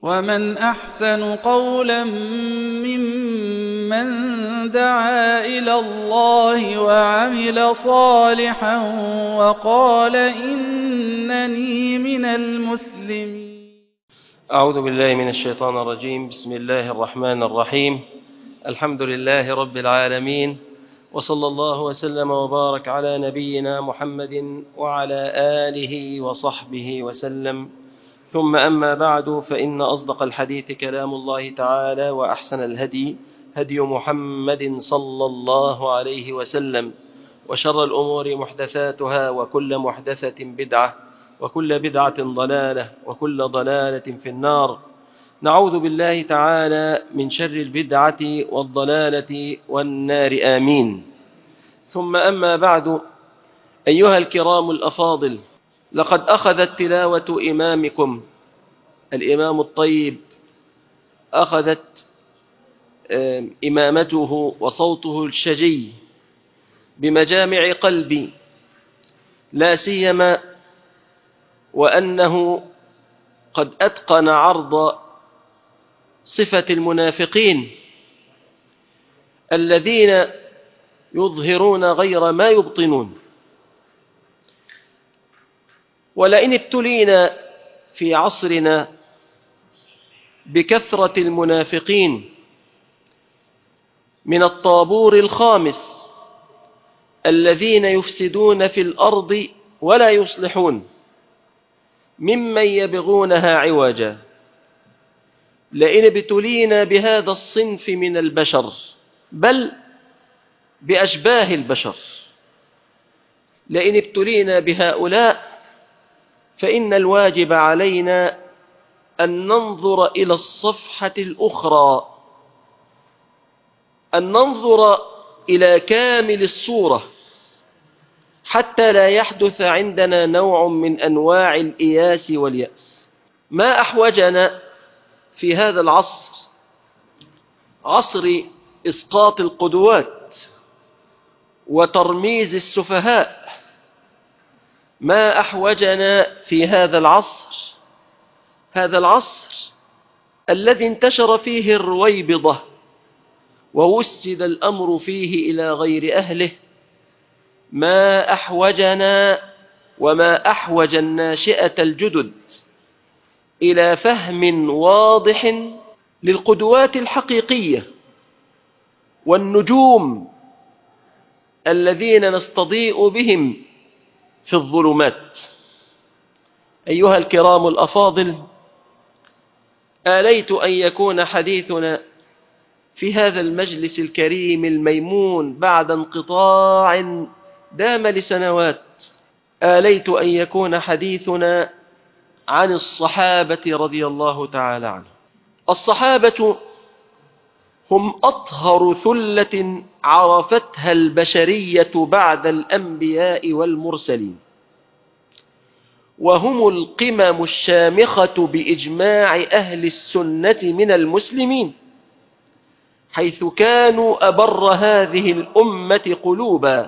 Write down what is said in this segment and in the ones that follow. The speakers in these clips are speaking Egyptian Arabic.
ومن أحسن قولا ممن دعا إلى الله وعمل صالحا وقال إنني من المسلمين أعوذ بالله من الشيطان الرجيم بسم الله الرحمن الرحيم الحمد لله رب العالمين وصلى الله وسلم وبارك على نبينا محمد وعلى آله وصحبه وسلم ثم أما بعد فإن أصدق الحديث كلام الله تعالى وأحسن الهدي هدي محمد صلى الله عليه وسلم وشر الأمور محدثاتها وكل محدثة بدعة وكل بدعة ضلالة وكل ضلالة في النار نعوذ بالله تعالى من شر البدعة والضلالة والنار آمين ثم أما بعد أيها الكرام الأفاضل لقد أخذت تلاوة إمامكم الإمام الطيب أخذت إمامته وصوته الشجي بمجامع قلبي لا سيما وأنه قد أتقن عرض صفة المنافقين الذين يظهرون غير ما يبطنون ولئن ابتلينا في عصرنا بكثرة المنافقين من الطابور الخامس الذين يفسدون في الأرض ولا يصلحون ممن يبغونها عوجا لئن ابتلينا بهذا الصنف من البشر بل بأشباه البشر لئن ابتلينا بهؤلاء فإن الواجب علينا أن ننظر إلى الصفحة الأخرى أن ننظر إلى كامل الصورة حتى لا يحدث عندنا نوع من أنواع الإياس واليأس ما أحوجنا في هذا العصر عصر إسقاط القدوات وترميز السفهاء ما أحوجنا في هذا العصر هذا العصر الذي انتشر فيه الرويبضة ووسد الأمر فيه إلى غير أهله ما أحوجنا وما أحوج الناشئة الجدد إلى فهم واضح للقدوات الحقيقية والنجوم الذين نستضيء بهم في الظلمات أيها الكرام الأفاضل آليت أن يكون حديثنا في هذا المجلس الكريم الميمون بعد انقطاع دام لسنوات آليت أن يكون حديثنا عن الصحابة رضي الله تعالى عنهم الصحابة هم أطهر ثلة عرفتها البشرية بعد الأنبياء والمرسلين وهم القمم الشامخة بإجماع أهل السنة من المسلمين حيث كانوا أبر هذه الأمة قلوبا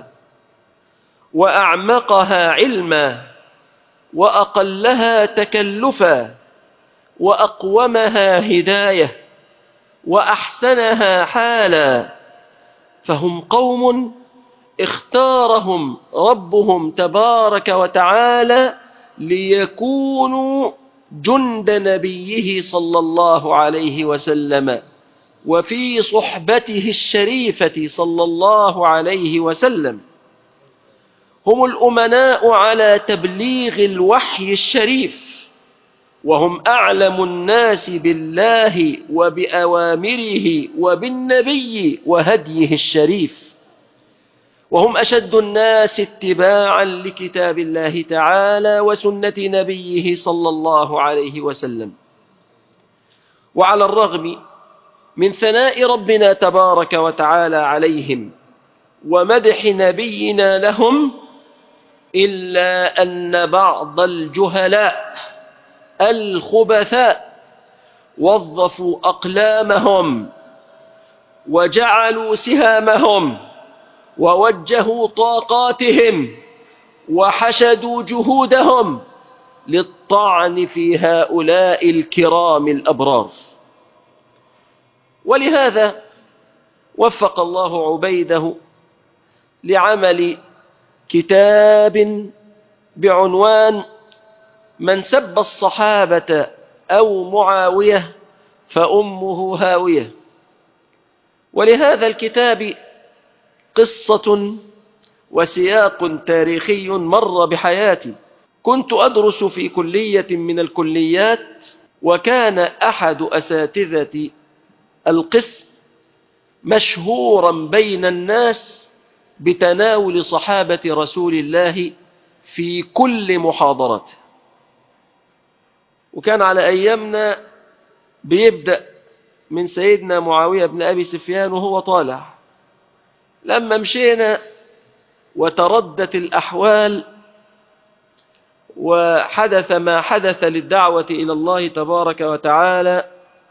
وأعمقها علما وأقلها تكلفا وأقومها هداية وأحسنها حالا فهم قوم اختارهم ربهم تبارك وتعالى ليكونوا جند نبيه صلى الله عليه وسلم وفي صحبته الشريفة صلى الله عليه وسلم هم الأمناء على تبليغ الوحي الشريف وهم أعلم الناس بالله وبأوامره وبالنبي وهديه الشريف وهم أشد الناس اتباعا لكتاب الله تعالى وسنة نبيه صلى الله عليه وسلم وعلى الرغم من ثناء ربنا تبارك وتعالى عليهم ومدح نبينا لهم إلا أن بعض الجهلاء الخبثاء وظفوا أقلامهم وجعلوا سهامهم ووجهوا طاقاتهم وحشدوا جهودهم للطعن في هؤلاء الكرام الأبرار ولهذا وفق الله عبيده لعمل كتاب بعنوان من سب الصحابة أو معاوية فأمه هاوية ولهذا الكتاب قصة وسياق تاريخي مر بحياتي كنت أدرس في كلية من الكليات وكان أحد أساتذة القسم مشهورا بين الناس بتناول صحابة رسول الله في كل محاضرته وكان على أيامنا بيبدأ من سيدنا معاوية بن أبي سفيان وهو طالع لما مشينا وتردت الأحوال وحدث ما حدث للدعوة إلى الله تبارك وتعالى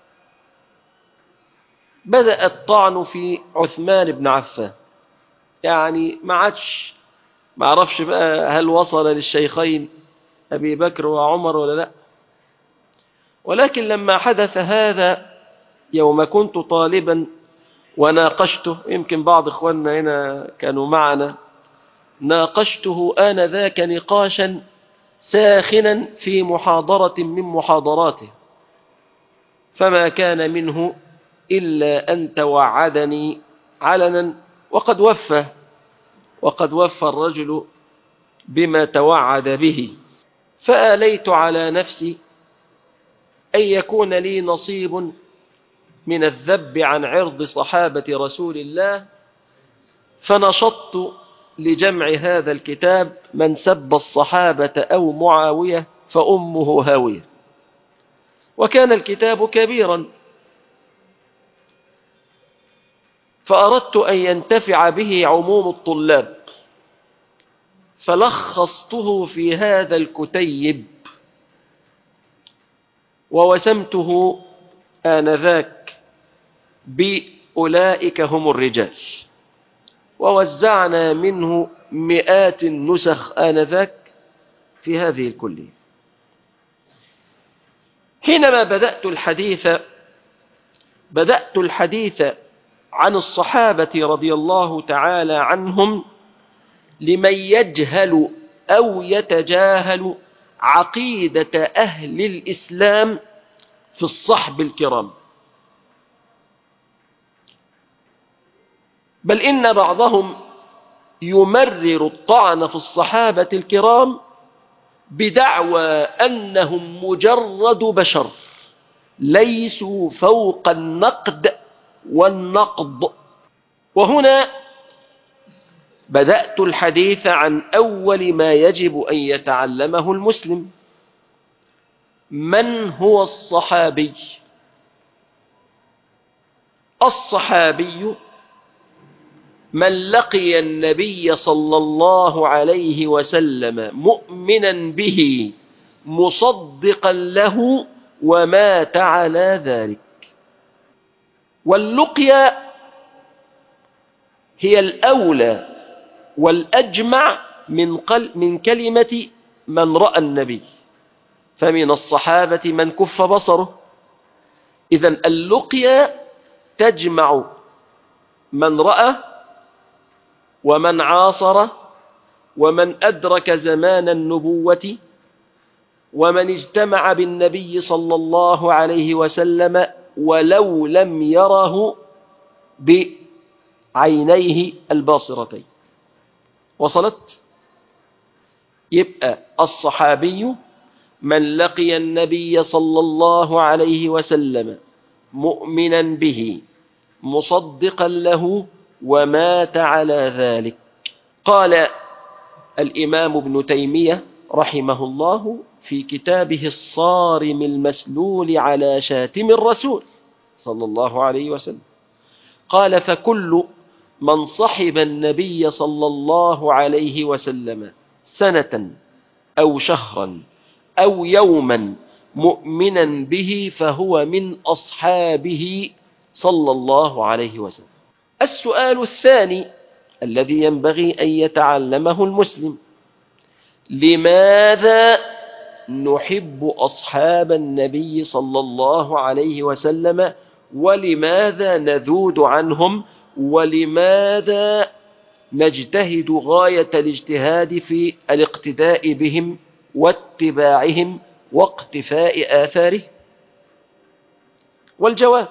بدأ الطعن في عثمان بن عفان يعني ما عادش ما عرفش بقى هل وصل للشيخين أبي بكر وعمر ولا لا ولكن لما حدث هذا يوم كنت طالبا وناقشته يمكن بعض إخواننا هنا كانوا معنا ناقشته آنذاك نقاشا ساخنا في محاضرة من محاضراته فما كان منه إلا أن توعدني علنا وقد وفى وقد وفى الرجل بما توعد به فآليت على نفسي أن يكون لي نصيب من الذب عن عرض صحابة رسول الله فنشطت لجمع هذا الكتاب من سب الصحابة أو معاوية فأمه هاوية وكان الكتاب كبيرا فأردت أن ينتفع به عموم الطلاب فلخصته في هذا الكتيب ووسمته آنذاك بأولئك هم الرجال ووزعنا منه مئات النسخ آنذاك في هذه الكلية حينما بدأت الحديث بدأت الحديث عن الصحابة رضي الله تعالى عنهم لمن يجهل أو يتجاهل عقيدة أهل الإسلام في الصحب الكرام بل إن بعضهم يمرر الطعن في الصحابة الكرام بدعوى أنهم مجرد بشر ليسوا فوق النقد والنقض وهنا بدأت الحديث عن أول ما يجب أن يتعلمه المسلم من هو الصحابي الصحابي من لقي النبي صلى الله عليه وسلم مؤمنا به مصدقا له ومات على ذلك واللقيا هي الأولى والأجمع من, قل من كلمة من رأى النبي فمن الصحابة من كف بصره إذا اللقيا تجمع من رأى ومن عاصر ومن أدرك زمان النبوة ومن اجتمع بالنبي صلى الله عليه وسلم ولو لم يره بعينيه الباصرتين وصلت يبقى الصحابي من لقي النبي صلى الله عليه وسلم مؤمنا به مصدقا له ومات على ذلك قال الإمام ابن تيمية رحمه الله في كتابه الصارم المسلول على شاتم الرسول صلى الله عليه وسلم قال فكل من صحب النبي صلى الله عليه وسلم سنة أو شهرا أو يوما مؤمنا به فهو من أصحابه صلى الله عليه وسلم السؤال الثاني الذي ينبغي أن يتعلمه المسلم لماذا نحب أصحاب النبي صلى الله عليه وسلم ولماذا نذود عنهم ولماذا نجتهد غاية الاجتهاد في الاقتداء بهم واتباعهم واقتفاء آثاره والجواب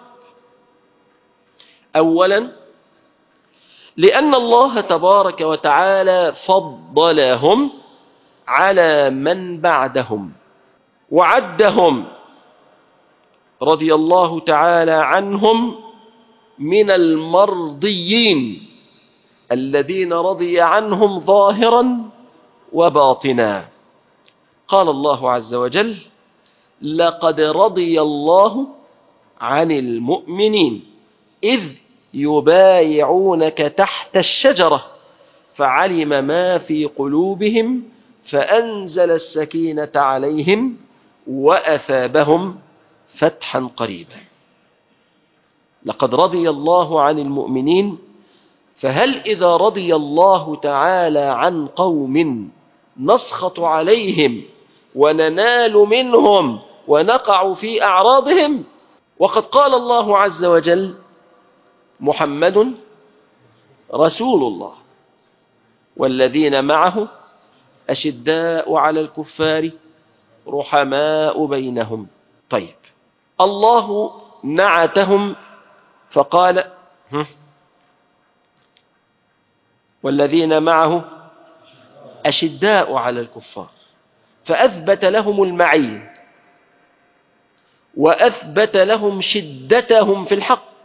أولا لأن الله تبارك وتعالى فضلهم على من بعدهم وعدهم رضي الله تعالى عنهم من المرضيين الذين رضي عنهم ظاهرا وباطنا قال الله عز وجل لقد رضي الله عن المؤمنين إذ يبايعونك تحت الشجرة فعلم ما في قلوبهم فأنزل السكينة عليهم وأثابهم فتحا قريبا لقد رضي الله عن المؤمنين فهل إذا رضي الله تعالى عن قوم نسخط عليهم وننال منهم ونقع في أعراضهم وقد قال الله عز وجل محمد رسول الله والذين معه أشداء على الكفار رحماء بينهم طيب الله نعتهم فقال والذين معه أشداء على الكفار فأثبت لهم المعين وأثبت لهم شدتهم في الحق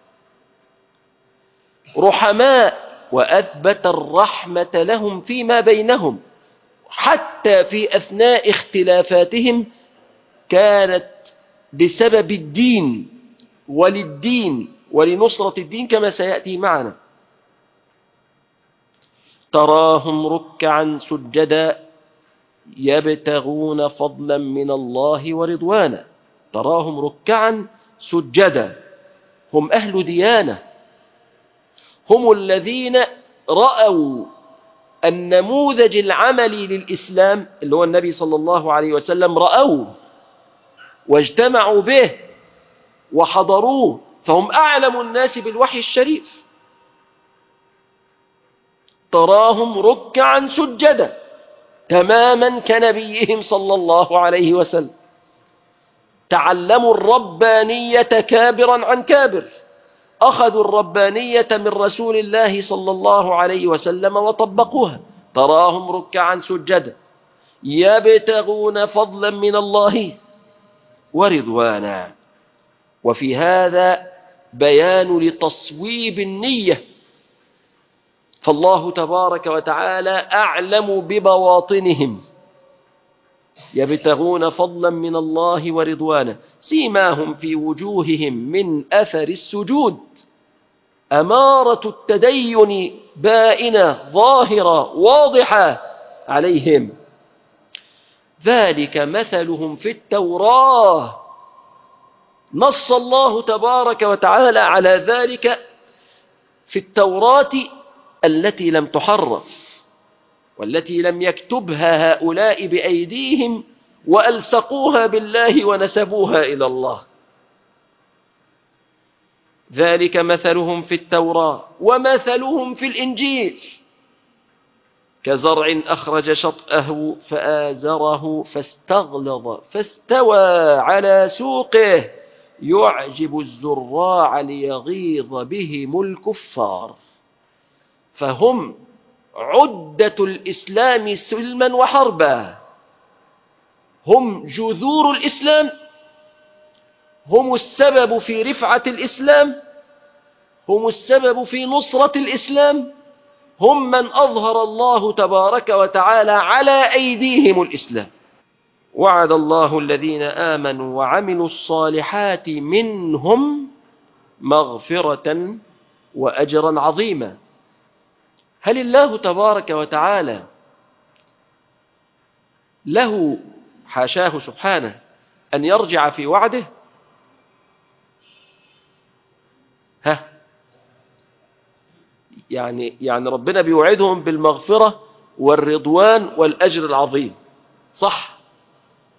رحماء وأثبت الرحمة لهم فيما بينهم حتى في أثناء اختلافاتهم كانت بسبب الدين وللدين ولنصرة الدين كما سيأتي معنا تراهم ركعا سجدا يبتغون فضلا من الله ورضوانا تراهم ركعا سجدا هم أهل ديانة هم الذين رأوا النموذج العملي للإسلام اللي هو النبي صلى الله عليه وسلم رأوه واجتمعوا به وحضروه فهم أعلم الناس بالوحي الشريف تراهم ركعا سجدا تماما كنبيهم صلى الله عليه وسلم تعلموا الربانية كابرا عن كابر أخذوا الربانية من رسول الله صلى الله عليه وسلم وطبقوها تراهم ركعا سجدا يبتغون فضلا من الله ورضوانا وفي هذا بيان لتصويب النية فالله تبارك وتعالى أعلم ببواطنهم يبتغون فضلا من الله ورضوانا سيماهم في وجوههم من أثر السجود أمارة التدين بائنة ظاهرة واضحة عليهم ذلك مثلهم في التوراة نص الله تبارك وتعالى على ذلك في التوراة التي لم تحرف والتي لم يكتبها هؤلاء بأيديهم وألصقوها بالله ونسبوها إلى الله ذلك مثلهم في التوراة ومثلهم في الإنجيل كزرع أخرج شطأه فآزره فاستغلظ فاستوى على سوقه يعجب الزراع ليغيظ بهم الكفار فهم عدة الإسلام سلما وحربا هم جذور الإسلام هم السبب في رفعة الإسلام هم السبب في نصرة الإسلام هم من أظهر الله تبارك وتعالى على أيديهم الإسلام وعد الله الذين آمنوا وعملوا الصالحات منهم مغفرة وأجرا عظيما هل الله تبارك وتعالى له حاشاه سبحانه أن يرجع في وعده ها يعني يعني ربنا بيوعدهم بالمغفرة والرضوان والأجر العظيم صح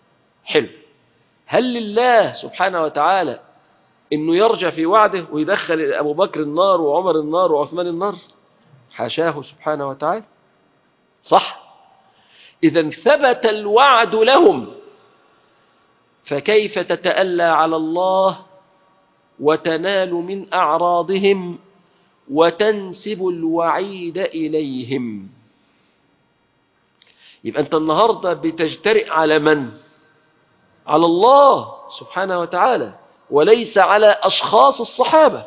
حلو هل لله سبحانه وتعالى انه يرجع في وعده ويدخل ابو بكر النار وعمر النار وعثمان النار حاشاه سبحانه وتعالى صح اذا ثبت الوعد لهم فكيف تتألى على الله وتنال من أعراضهم وتنسب الوعيد إليهم يبقى أنت النهاردة بتجترئ على من؟ على الله سبحانه وتعالى وليس على أشخاص الصحابة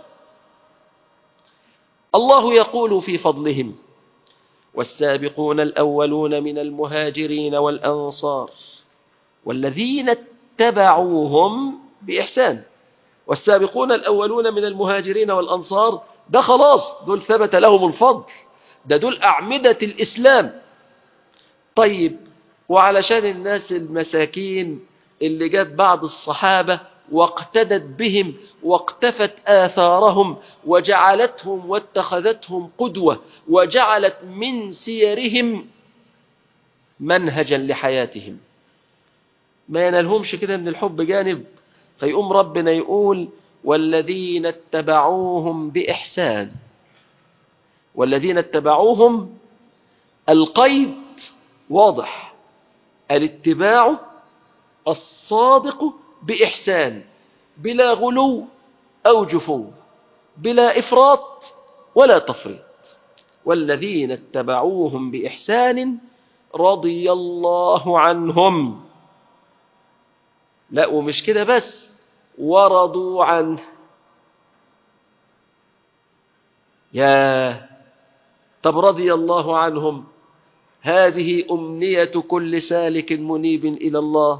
الله يقول في فضلهم والسابقون الأولون من المهاجرين والأنصار والذين اتبعوهم بإحسان والسابقون الأولون من المهاجرين والأنصار ده خلاص دول ثبت لهم الفضل ده دول أعمدة الإسلام طيب وعلشان الناس المساكين اللي جت بعض الصحابة واقتدت بهم واقتفت آثارهم وجعلتهم واتخذتهم قدوة وجعلت من سيرهم منهجا لحياتهم ما ينالهمش كده من الحب جانب فيقوم ربنا يقول والذين اتبعوهم بإحسان والذين اتبعوهم القيد واضح الاتباع الصادق بإحسان بلا غلو أو جفو بلا إفراط ولا تفريط والذين اتبعوهم بإحسان رضي الله عنهم لا ومش كده بس ورضوا عنه يا طب رضي الله عنهم هذه أمنية كل سالك منيب إلى الله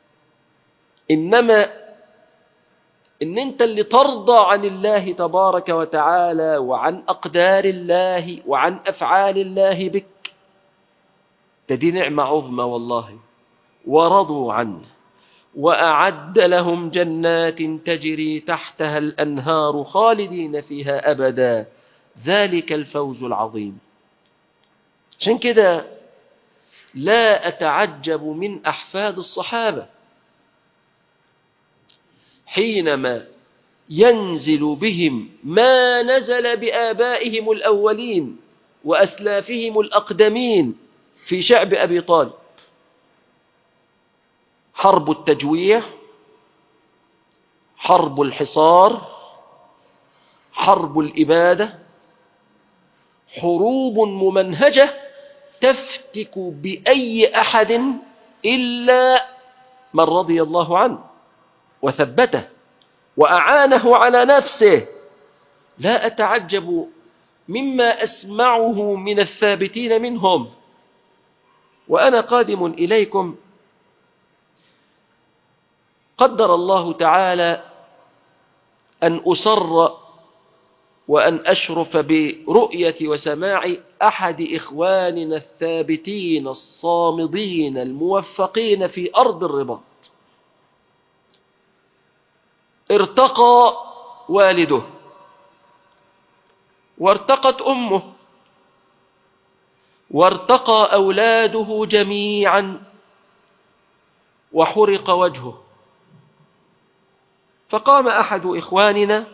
إنما إن أنت اللي ترضى عن الله تبارك وتعالى وعن أقدار الله وعن أفعال الله بك ده دي نعمة عظمى والله ورضوا عنه وأعد لهم جنات تجري تحتها الأنهار خالدين فيها أبدا ذلك الفوز العظيم عشان كده لا أتعجب من أحفاد الصحابة حينما ينزل بهم ما نزل بآبائهم الأولين وأسلافهم الأقدمين في شعب أبي طالب حرب التجويع حرب الحصار حرب الإبادة حروب ممنهجة تفتك بأي أحد إلا من رضي الله عنه وثبته وأعانه على نفسه لا أتعجب مما أسمعه من الثابتين منهم وأنا قادم إليكم قدر الله تعالى أن أسر وأن أشرف برؤية وسماع أحد إخواننا الثابتين الصامدين الموفقين في أرض الرباط ارتقى والده وارتقت أمه وارتقى أولاده جميعا وحرق وجهه فقام أحد إخواننا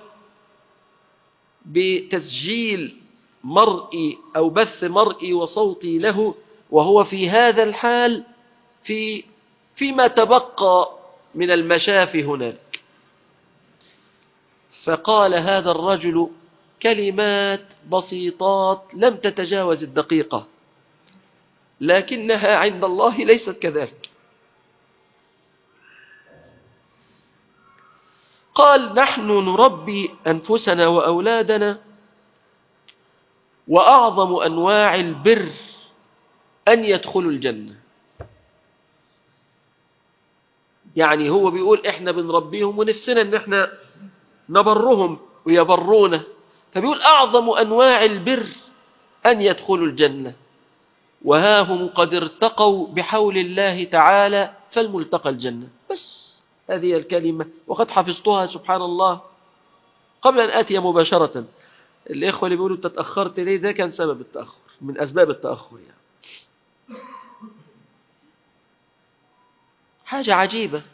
بتسجيل مرئي أو بث مرئي وصوتي له وهو في هذا الحال في فيما تبقى من المشاف هناك فقال هذا الرجل كلمات بسيطات لم تتجاوز الدقيقة لكنها عند الله ليست كذلك قال نحن نربي أنفسنا وأولادنا وأعظم أنواع البر أن يدخلوا الجنة يعني هو بيقول إحنا بنربيهم ونفسنا إن إحنا نبرهم ويبرونا فبيقول أعظم أنواع البر أن يدخلوا الجنة وها هم قد ارتقوا بحول الله تعالى فالملتقى الجنة بس هذه الكلمة وقد حفظتها سبحان الله قبل أن آتي مباشرة الإخوة اللي بيقولوا تتأخرت ليه ده كان سبب التأخر من أسباب التأخر يعني حاجة عجيبة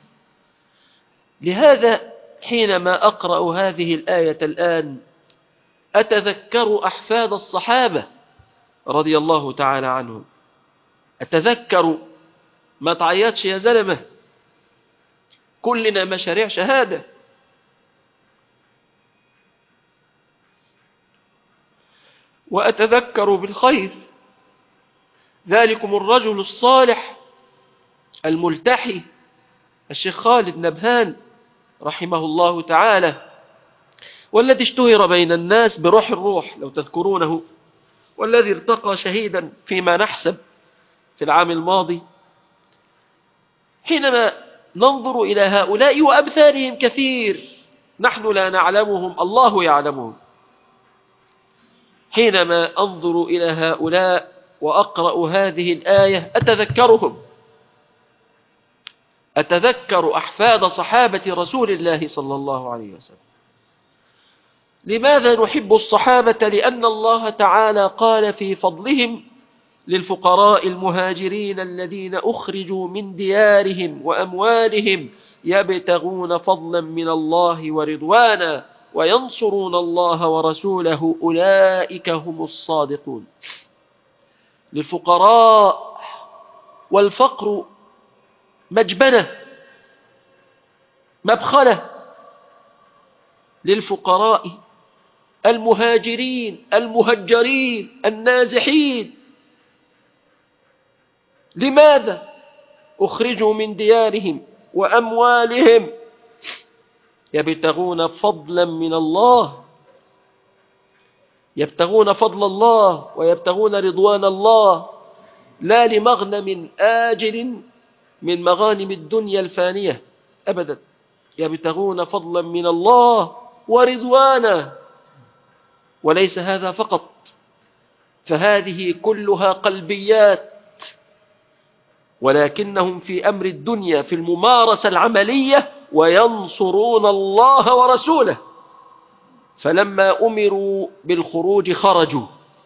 لهذا حينما أقرأ هذه الآية الآن أتذكر أحفاد الصحابة رضي الله تعالى عنهم أتذكر ما تعيطش يا زلمة كلنا مشاريع شهادة وأتذكر بالخير ذلكم الرجل الصالح الملتحي الشيخ خالد نبهان رحمه الله تعالى والذي اشتهر بين الناس بروح الروح لو تذكرونه والذي ارتقى شهيدا فيما نحسب في العام الماضي حينما ننظر إلى هؤلاء وأمثالهم كثير نحن لا نعلمهم الله يعلمهم حينما أنظر إلى هؤلاء وأقرأ هذه الآية أتذكرهم أتذكر أحفاد صحابة رسول الله صلى الله عليه وسلم لماذا نحب الصحابة لأن الله تعالى قال في فضلهم للفقراء المهاجرين الذين أخرجوا من ديارهم وأموالهم يبتغون فضلا من الله ورضوانا وينصرون الله ورسوله أولئك هم الصادقون للفقراء والفقر مجبنة مبخلة للفقراء المهاجرين المهجرين النازحين لماذا أخرجوا من ديارهم وأموالهم يبتغون فضلا من الله يبتغون فضل الله ويبتغون رضوان الله لا لمغنم آجل من مغانم الدنيا الفانية أبدا يبتغون فضلا من الله ورضوانا وليس هذا فقط فهذه كلها قلبيات ولكنهم في أمر الدنيا في الممارسة العملية وينصرون الله ورسوله فلما أمروا بالخروج خرجوا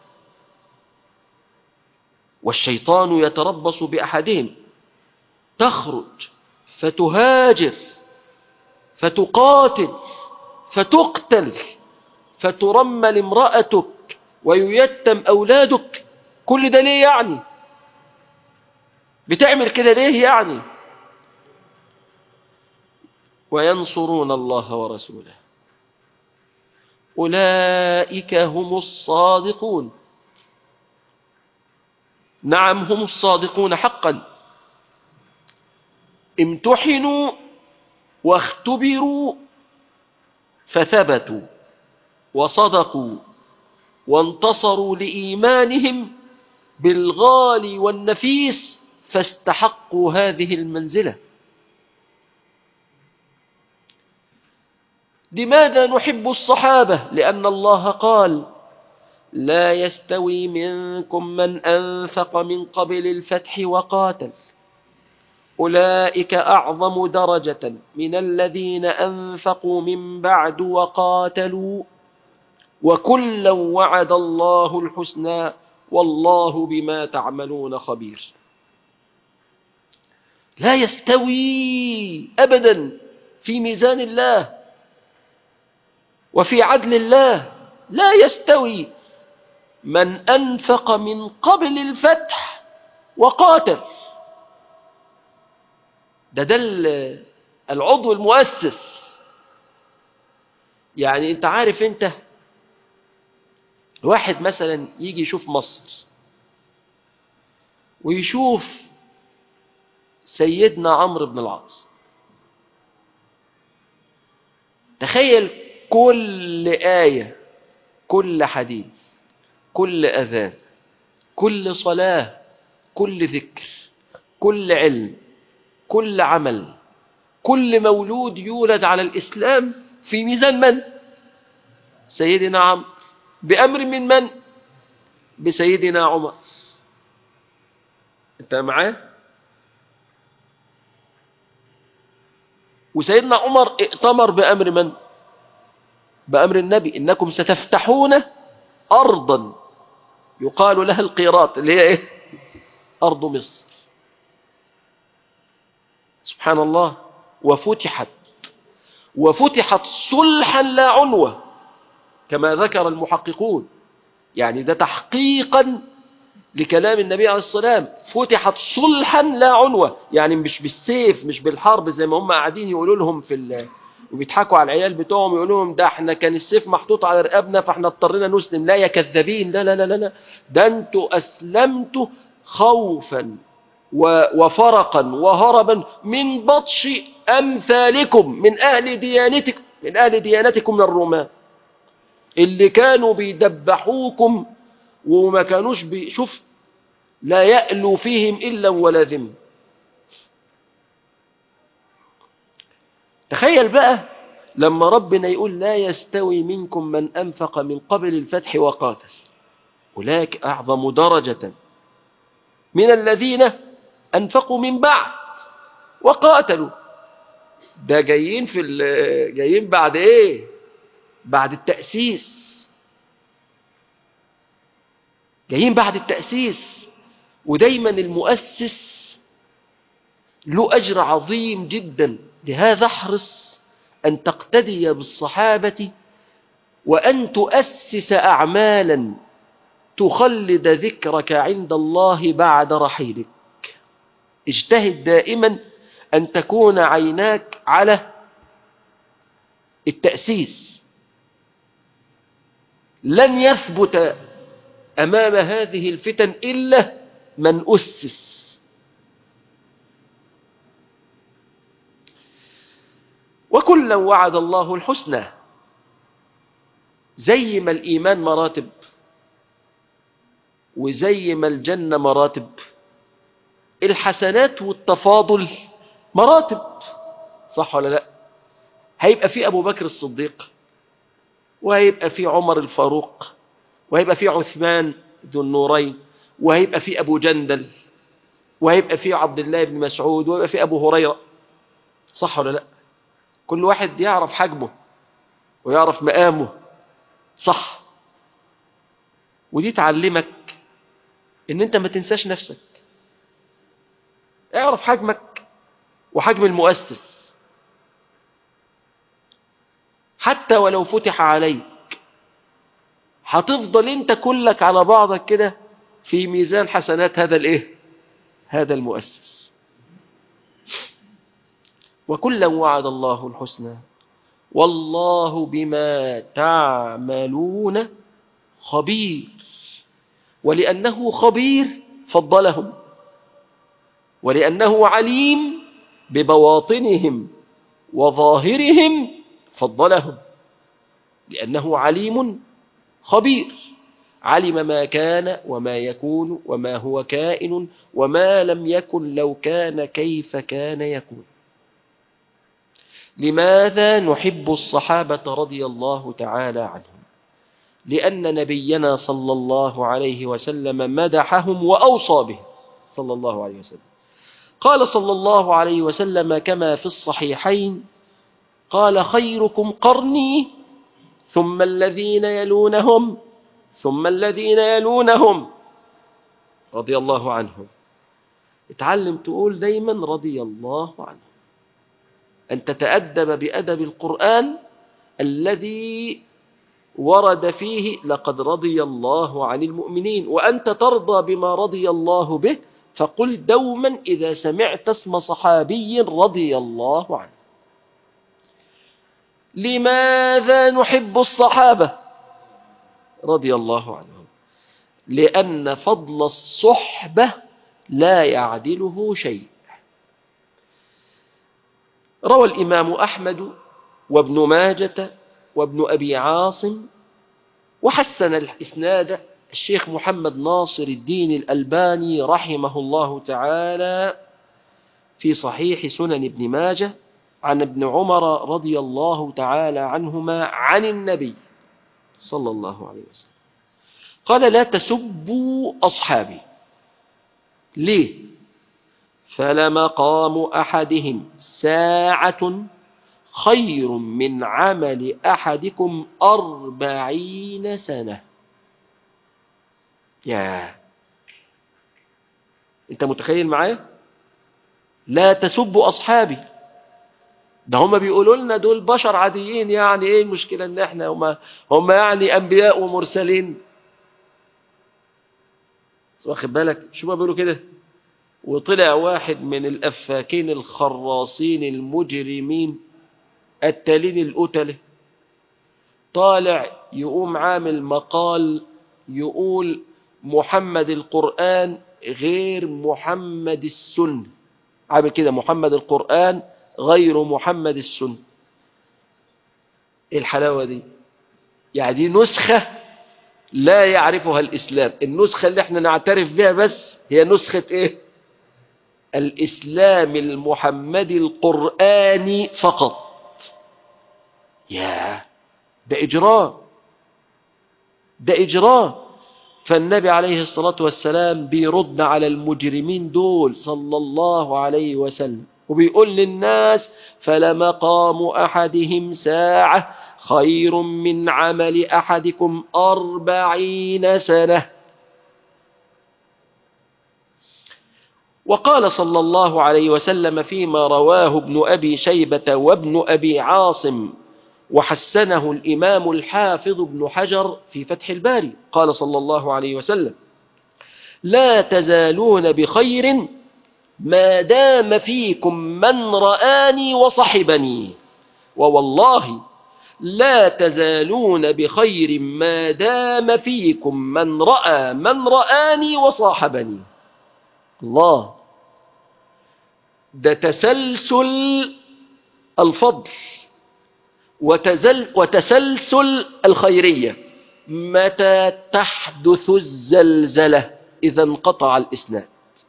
والشيطان يتربص بأحدهم تخرج فتهاجر فتقاتل فتقتل فترمل امرأتك وييتم أولادك كل ده ليه يعني بتعمل كده ليه يعني وينصرون الله ورسوله أولئك هم الصادقون نعم هم الصادقون حقا امتحنوا واختبروا فثبتوا وصدقوا وانتصروا لإيمانهم بالغالي والنفيس فاستحقوا هذه المنزلة لماذا نحب الصحابة لأن الله قال لا يستوي منكم من أنفق من قبل الفتح وقاتل أولئك أعظم درجة من الذين أنفقوا من بعد وقاتلوا وكلا وعد الله الحسنى والله بما تعملون خبير لا يستوي أبدا في ميزان الله وفي عدل الله لا يستوي من أنفق من قبل الفتح وقاتل ده ده العضو المؤسس يعني انت عارف انت واحد مثلا يجي يشوف مصر ويشوف سيدنا عمرو بن العاص تخيل كل آية كل حديث كل أذان كل صلاة كل ذكر كل علم كل عمل كل مولود يولد على الإسلام في ميزان من؟ سيدنا عمرو بأمر من من؟ بسيدنا عمر انت معاه؟ وسيدنا عمر ائتمر بأمر من؟ بأمر النبي إنكم ستفتحون أرضا يقال لها القيراط اللي هي إيه؟ أرض مصر سبحان الله وفتحت وفتحت صلحا لا عنوة كما ذكر المحققون يعني ده تحقيقا لكلام النبي عليه السلام فتحت صلحا لا عنوة يعني مش بالسيف مش بالحرب زي ما هم قاعدين يقولوا لهم في ال... وبيضحكوا على العيال بتوعهم يقولوا لهم ده احنا كان السيف محطوط على رقابنا فاحنا اضطرينا نسلم لا يا كذابين لا لا لا لا, لا. ده انتوا اسلمتوا خوفا و... وفرقا وهربا من بطش امثالكم من اهل ديانتكم من اهل ديانتكم من الرومان اللي كانوا بيدبحوكم وما كانوش بيشوف لا يألو فيهم إلا ولا ذم تخيل بقى لما ربنا يقول لا يستوي منكم من أنفق من قبل الفتح وقاتل أولئك أعظم درجة من الذين أنفقوا من بعد وقاتلوا ده جايين في جايين بعد ايه بعد التأسيس جايين بعد التأسيس ودايما المؤسس له أجر عظيم جدا لهذا احرص أن تقتدي بالصحابة وأن تؤسس أعمالا تخلد ذكرك عند الله بعد رحيلك اجتهد دائما أن تكون عيناك على التأسيس لن يثبت أمام هذه الفتن إلا من أسس وكلا وعد الله الحسنى زي ما الإيمان مراتب وزي ما الجنة مراتب الحسنات والتفاضل مراتب صح ولا لا هيبقى في أبو بكر الصديق وهيبقى في عمر الفاروق وهيبقى في عثمان ذو النورين وهيبقى في أبو جندل وهيبقى في عبد الله بن مسعود وهيبقى في أبو هريرة صح ولا لا كل واحد يعرف حجمه ويعرف مقامه صح ودي تعلمك ان انت ما تنساش نفسك اعرف حجمك وحجم المؤسس حتى ولو فتح عليك هتفضل انت كلك على بعضك كده في ميزان حسنات هذا الايه هذا المؤسس وكلا وعد الله الحسنى والله بما تعملون خبير ولأنه خبير فضلهم ولأنه عليم ببواطنهم وظاهرهم فضلهم لأنه عليم خبير علم ما كان وما يكون وما هو كائن وما لم يكن لو كان كيف كان يكون لماذا نحب الصحابة رضي الله تعالى عنهم لأن نبينا صلى الله عليه وسلم مدحهم وأوصى به صلى الله عليه وسلم قال صلى الله عليه وسلم كما في الصحيحين قال خيركم قرني ثم الذين يلونهم ثم الذين يلونهم رضي الله عنهم اتعلم تقول دايما رضي الله عنهم أن تتأدب بأدب القرآن الذي ورد فيه لقد رضي الله عن المؤمنين وأنت ترضى بما رضي الله به فقل دوما إذا سمعت اسم صحابي رضي الله عنه لماذا نحب الصحابة رضي الله عنهم لأن فضل الصحبة لا يعدله شيء روى الإمام أحمد وابن ماجة وابن أبي عاصم وحسن الإسناد الشيخ محمد ناصر الدين الألباني رحمه الله تعالى في صحيح سنن ابن ماجه عن ابن عمر رضي الله تعالى عنهما عن النبي صلى الله عليه وسلم قال لا تسبوا أصحابي ليه فلمقام أحدهم ساعة خير من عمل أحدكم أربعين سنة يا أنت متخيل معايا لا تسبوا أصحابي ده هم بيقولوا لنا دول بشر عاديين يعني ايه المشكلة ان احنا هم, هم يعني انبياء ومرسلين واخد بالك شو ما بيقولوا كده وطلع واحد من الأفاكين الخراصين المجرمين التالين القتله طالع يقوم عامل مقال يقول محمد القرآن غير محمد السنة عامل كده محمد القرآن غير محمد السنة ايه الحلاوة دي يعني دي نسخة لا يعرفها الإسلام النسخة اللي احنا نعترف بها بس هي نسخة ايه الإسلام المحمدي القرآني فقط يا ده إجراء ده إجراء فالنبي عليه الصلاة والسلام بيرد على المجرمين دول صلى الله عليه وسلم وبيقول للناس فلمقام أحدهم ساعة خير من عمل أحدكم أربعين سنة وقال صلى الله عليه وسلم فيما رواه ابن أبي شيبة وابن أبي عاصم وحسنه الإمام الحافظ ابن حجر في فتح الباري قال صلى الله عليه وسلم لا تزالون بخير ما دام فيكم من رآني وصحبني ووالله لا تزالون بخير ما دام فيكم من رأى من رآني وصاحبني الله ده تسلسل الفضل وتزل وتسلسل الخيرية متى تحدث الزلزلة إذا انقطع الإسناد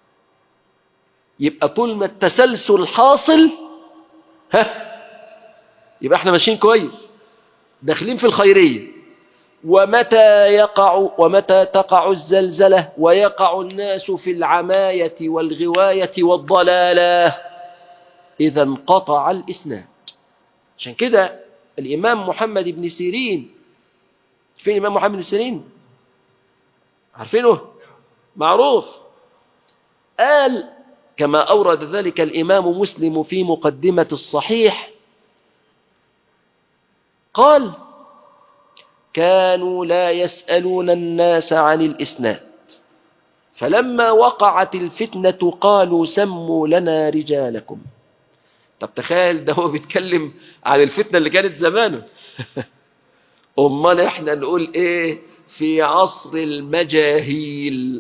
يبقى طول ما التسلسل حاصل ها يبقى احنا ماشيين كويس داخلين في الخيرية ومتى يقع ومتى تقع الزلزلة ويقع الناس في العماية والغواية والضلالة إذا انقطع الإسناد عشان كده الإمام محمد بن سيرين فين الإمام محمد بن سيرين عارفينه معروف قال كما أورد ذلك الإمام مسلم في مقدمة الصحيح قال كانوا لا يسألون الناس عن الإسناد فلما وقعت الفتنة قالوا سموا لنا رجالكم طب تخيل ده هو بيتكلم عن الفتنة اللي كانت زمانه أمال احنا نقول ايه في عصر المجاهيل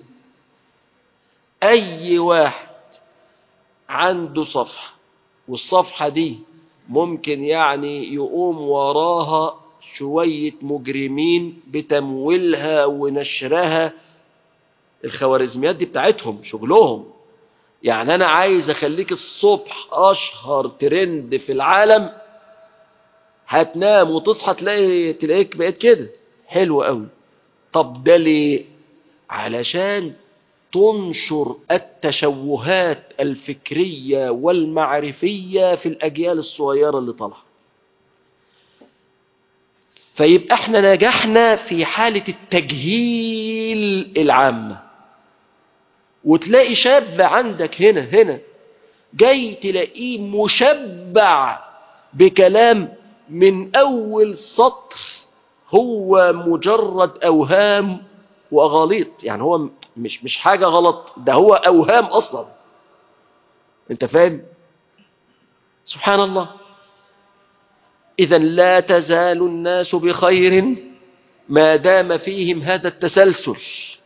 أي واحد عنده صفحة والصفحة دي ممكن يعني يقوم وراها شوية مجرمين بتمويلها ونشرها الخوارزميات دي بتاعتهم شغلهم يعني أنا عايز أخليك الصبح أشهر ترند في العالم هتنام وتصحى تلاقي تلاقيك بقيت كده حلو قوي طب ده ليه علشان تنشر التشوهات الفكرية والمعرفية في الأجيال الصغيرة اللي طالعه فيبقى احنا نجحنا في حالة التجهيل العامة وتلاقي شاب عندك هنا هنا جاي تلاقيه مشبع بكلام من أول سطر هو مجرد أوهام وأغاليط يعني هو مش مش حاجة غلط ده هو أوهام أصلا أنت فاهم سبحان الله إذا لا تزال الناس بخير ما دام فيهم هذا التسلسل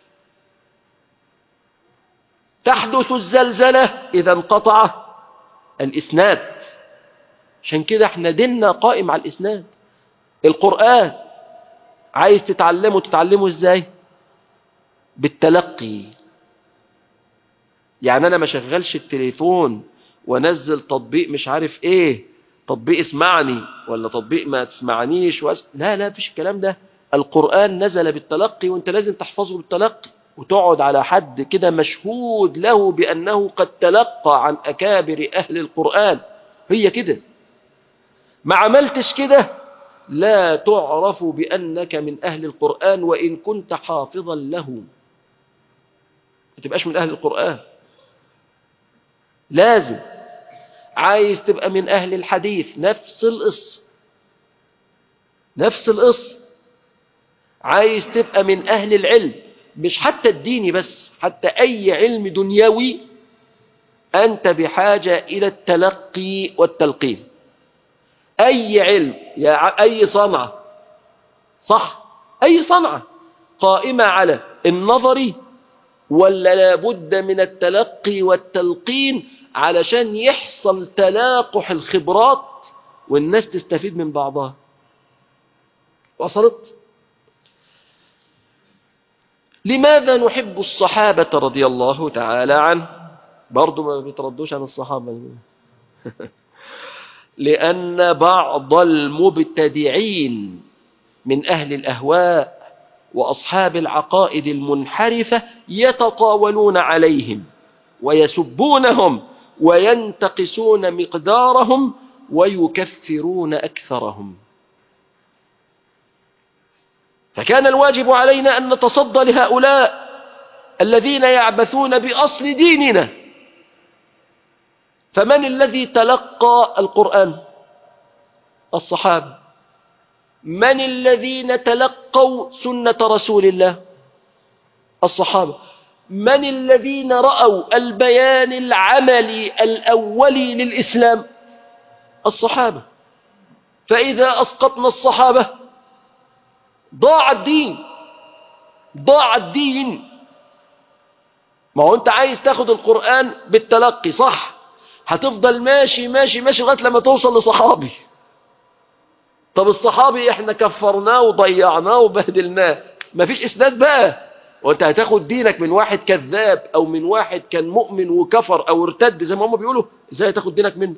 تحدث الزلزلة إذا انقطع الإسناد عشان كده احنا ديننا قائم على الإسناد القرآن عايز تتعلمه تتعلمه ازاي بالتلقي يعني انا ما شغلش التليفون وانزل تطبيق مش عارف ايه تطبيق اسمعني ولا تطبيق ما تسمعنيش وأس... لا لا فيش الكلام ده القرآن نزل بالتلقي وانت لازم تحفظه بالتلقي وتقعد على حد كده مشهود له بأنه قد تلقى عن أكابر أهل القرآن هي كده ما عملتش كده لا تعرف بأنك من أهل القرآن وإن كنت حافظا له ما تبقاش من أهل القرآن لازم عايز تبقى من أهل الحديث نفس القصة نفس القصة عايز تبقى من أهل العلم مش حتى الديني بس حتى أي علم دنيوي أنت بحاجة إلى التلقي والتلقين أي علم يا أي صنعة صح أي صنعة قائمة على النظري ولا لابد من التلقي والتلقين علشان يحصل تلاقح الخبرات والناس تستفيد من بعضها وصلت لماذا نحب الصحابة رضي الله تعالى عنه برضو ما بيتردوش عن الصحابة لأن بعض المبتدعين من أهل الأهواء وأصحاب العقائد المنحرفة يتطاولون عليهم ويسبونهم وينتقصون مقدارهم ويكفرون أكثرهم فكان الواجب علينا أن نتصدى لهؤلاء الذين يعبثون بأصل ديننا فمن الذي تلقى القرآن الصحابة من الذين تلقوا سنة رسول الله الصحابة من الذين رأوا البيان العملي الأولي للإسلام الصحابة فإذا أسقطنا الصحابة ضاع الدين ضاع الدين ما هو أنت عايز تاخد القرآن بالتلقي صح هتفضل ماشي ماشي ماشي لغاية لما توصل لصحابي طب الصحابي احنا كفرناه وضيعناه وبهدلناه مفيش اسناد بقى وانت هتاخد دينك من واحد كذاب او من واحد كان مؤمن وكفر او ارتد زي ما هم بيقولوا ازاي هتاخد دينك منه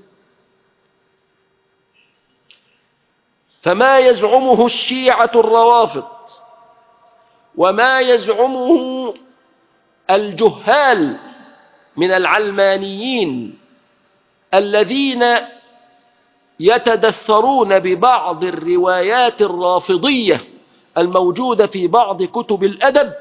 فما يزعمه الشيعة الروافض وما يزعمه الجهال من العلمانيين الذين يتدثرون ببعض الروايات الرافضية الموجودة في بعض كتب الأدب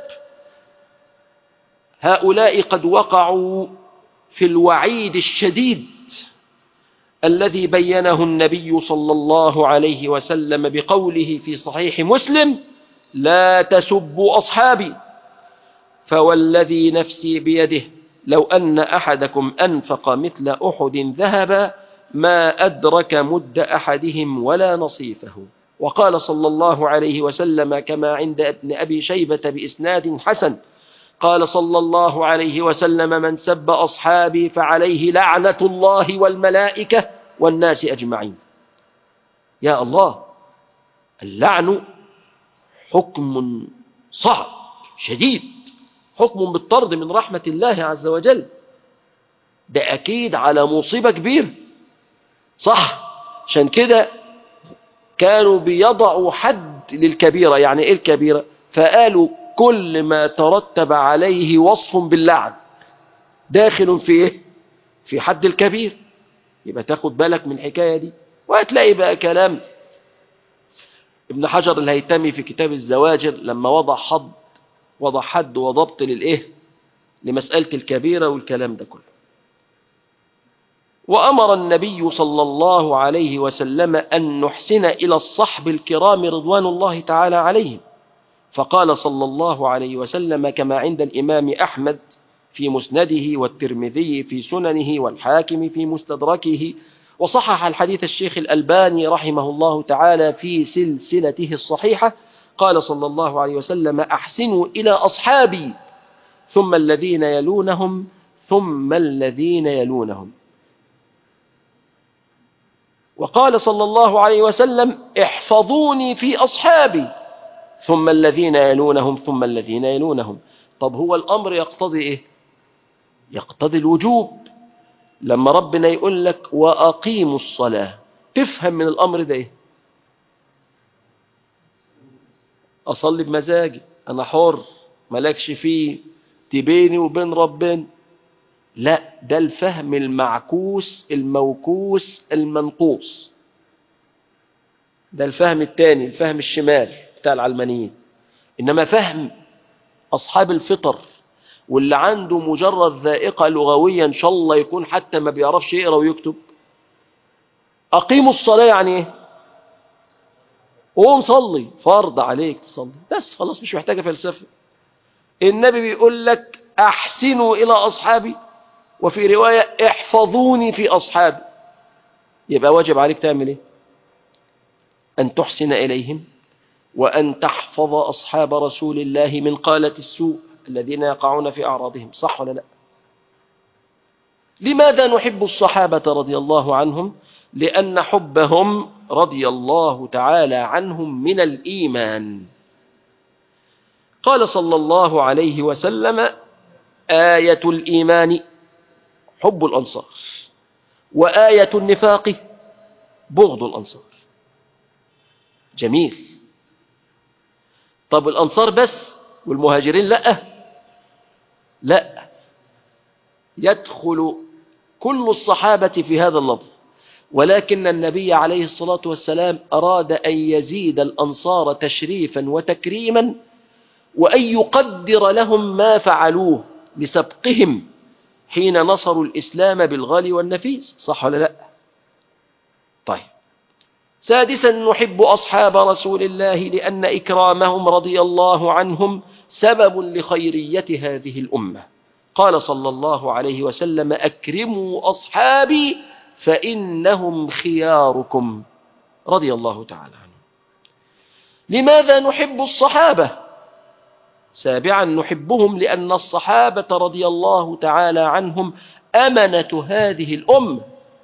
هؤلاء قد وقعوا في الوعيد الشديد الذي بينه النبي صلى الله عليه وسلم بقوله في صحيح مسلم لا تسبوا أصحابي فوالذي نفسي بيده لو أن أحدكم أنفق مثل أحد ذهبا ما أدرك مد أحدهم ولا نصيفه وقال صلى الله عليه وسلم كما عند ابن أبي شيبة بإسناد حسن قال صلى الله عليه وسلم من سب أصحابي فعليه لعنة الله والملائكة والناس أجمعين يا الله اللعن حكم صعب شديد حكم بالطرد من رحمة الله عز وجل ده أكيد على مصيبة كبيرة صح عشان كده كانوا بيضعوا حد للكبيرة يعني ايه الكبيرة فقالوا كل ما ترتب عليه وصف باللعن داخل في ايه في حد الكبير يبقى تاخد بالك من الحكاية دي وهتلاقي بقى كلام ابن حجر الهيتمي في كتاب الزواجر لما وضع حد وضع حد وضبط للايه لمسألة الكبيرة والكلام ده كله وأمر النبي صلى الله عليه وسلم أن نحسن إلى الصحب الكرام رضوان الله تعالى عليهم فقال صلى الله عليه وسلم كما عند الإمام أحمد في مسنده والترمذي في سننه والحاكم في مستدركه وصحح الحديث الشيخ الألباني رحمه الله تعالى في سلسلته الصحيحة قال صلى الله عليه وسلم أحسنوا إلى أصحابي ثم الذين يلونهم ثم الذين يلونهم وقال صلى الله عليه وسلم احفظوني في أصحابي ثم الذين يلونهم ثم الذين يلونهم طب هو الأمر يقتضي إيه يقتضي الوجوب لما ربنا يقول لك وأقيموا الصلاة تفهم من الأمر ده إيه أصلي بمزاجي أنا حر ملكش فيه تبيني وبين ربنا لا ده الفهم المعكوس الموكوس المنقوص ده الفهم الثاني الفهم الشمال بتاع العلمانيين إنما فهم أصحاب الفطر واللي عنده مجرد ذائقة لغوية إن شاء الله يكون حتى ما بيعرفش يقرأ ويكتب أقيموا الصلاة يعني إيه قوم صلي فرض عليك تصلي بس خلاص مش محتاجة فلسفة النبي بيقول لك أحسنوا إلى أصحابي وفي رواية احفظوني في أصحابي يبقى واجب عليك تعمل إيه أن تحسن إليهم وأن تحفظ أصحاب رسول الله من قالة السوء الذين يقعون في أعراضهم صح ولا لا لماذا نحب الصحابة رضي الله عنهم لأن حبهم رضي الله تعالى عنهم من الإيمان قال صلى الله عليه وسلم آية الإيمان حب الأنصار وآية النفاق بغض الأنصار جميل طب الأنصار بس والمهاجرين لا لا يدخل كل الصحابة في هذا اللفظ ولكن النبي عليه الصلاة والسلام أراد أن يزيد الأنصار تشريفا وتكريما وأن يقدر لهم ما فعلوه لسبقهم حين نصروا الإسلام بالغالي والنفيس صح ولا لا طيب سادسا نحب أصحاب رسول الله لأن إكرامهم رضي الله عنهم سبب لخيرية هذه الأمة قال صلى الله عليه وسلم أكرموا أصحابي فإنهم خياركم رضي الله تعالى عنهم لماذا نحب الصحابة سابعا نحبهم لأن الصحابة رضي الله تعالى عنهم أمنة هذه الأمة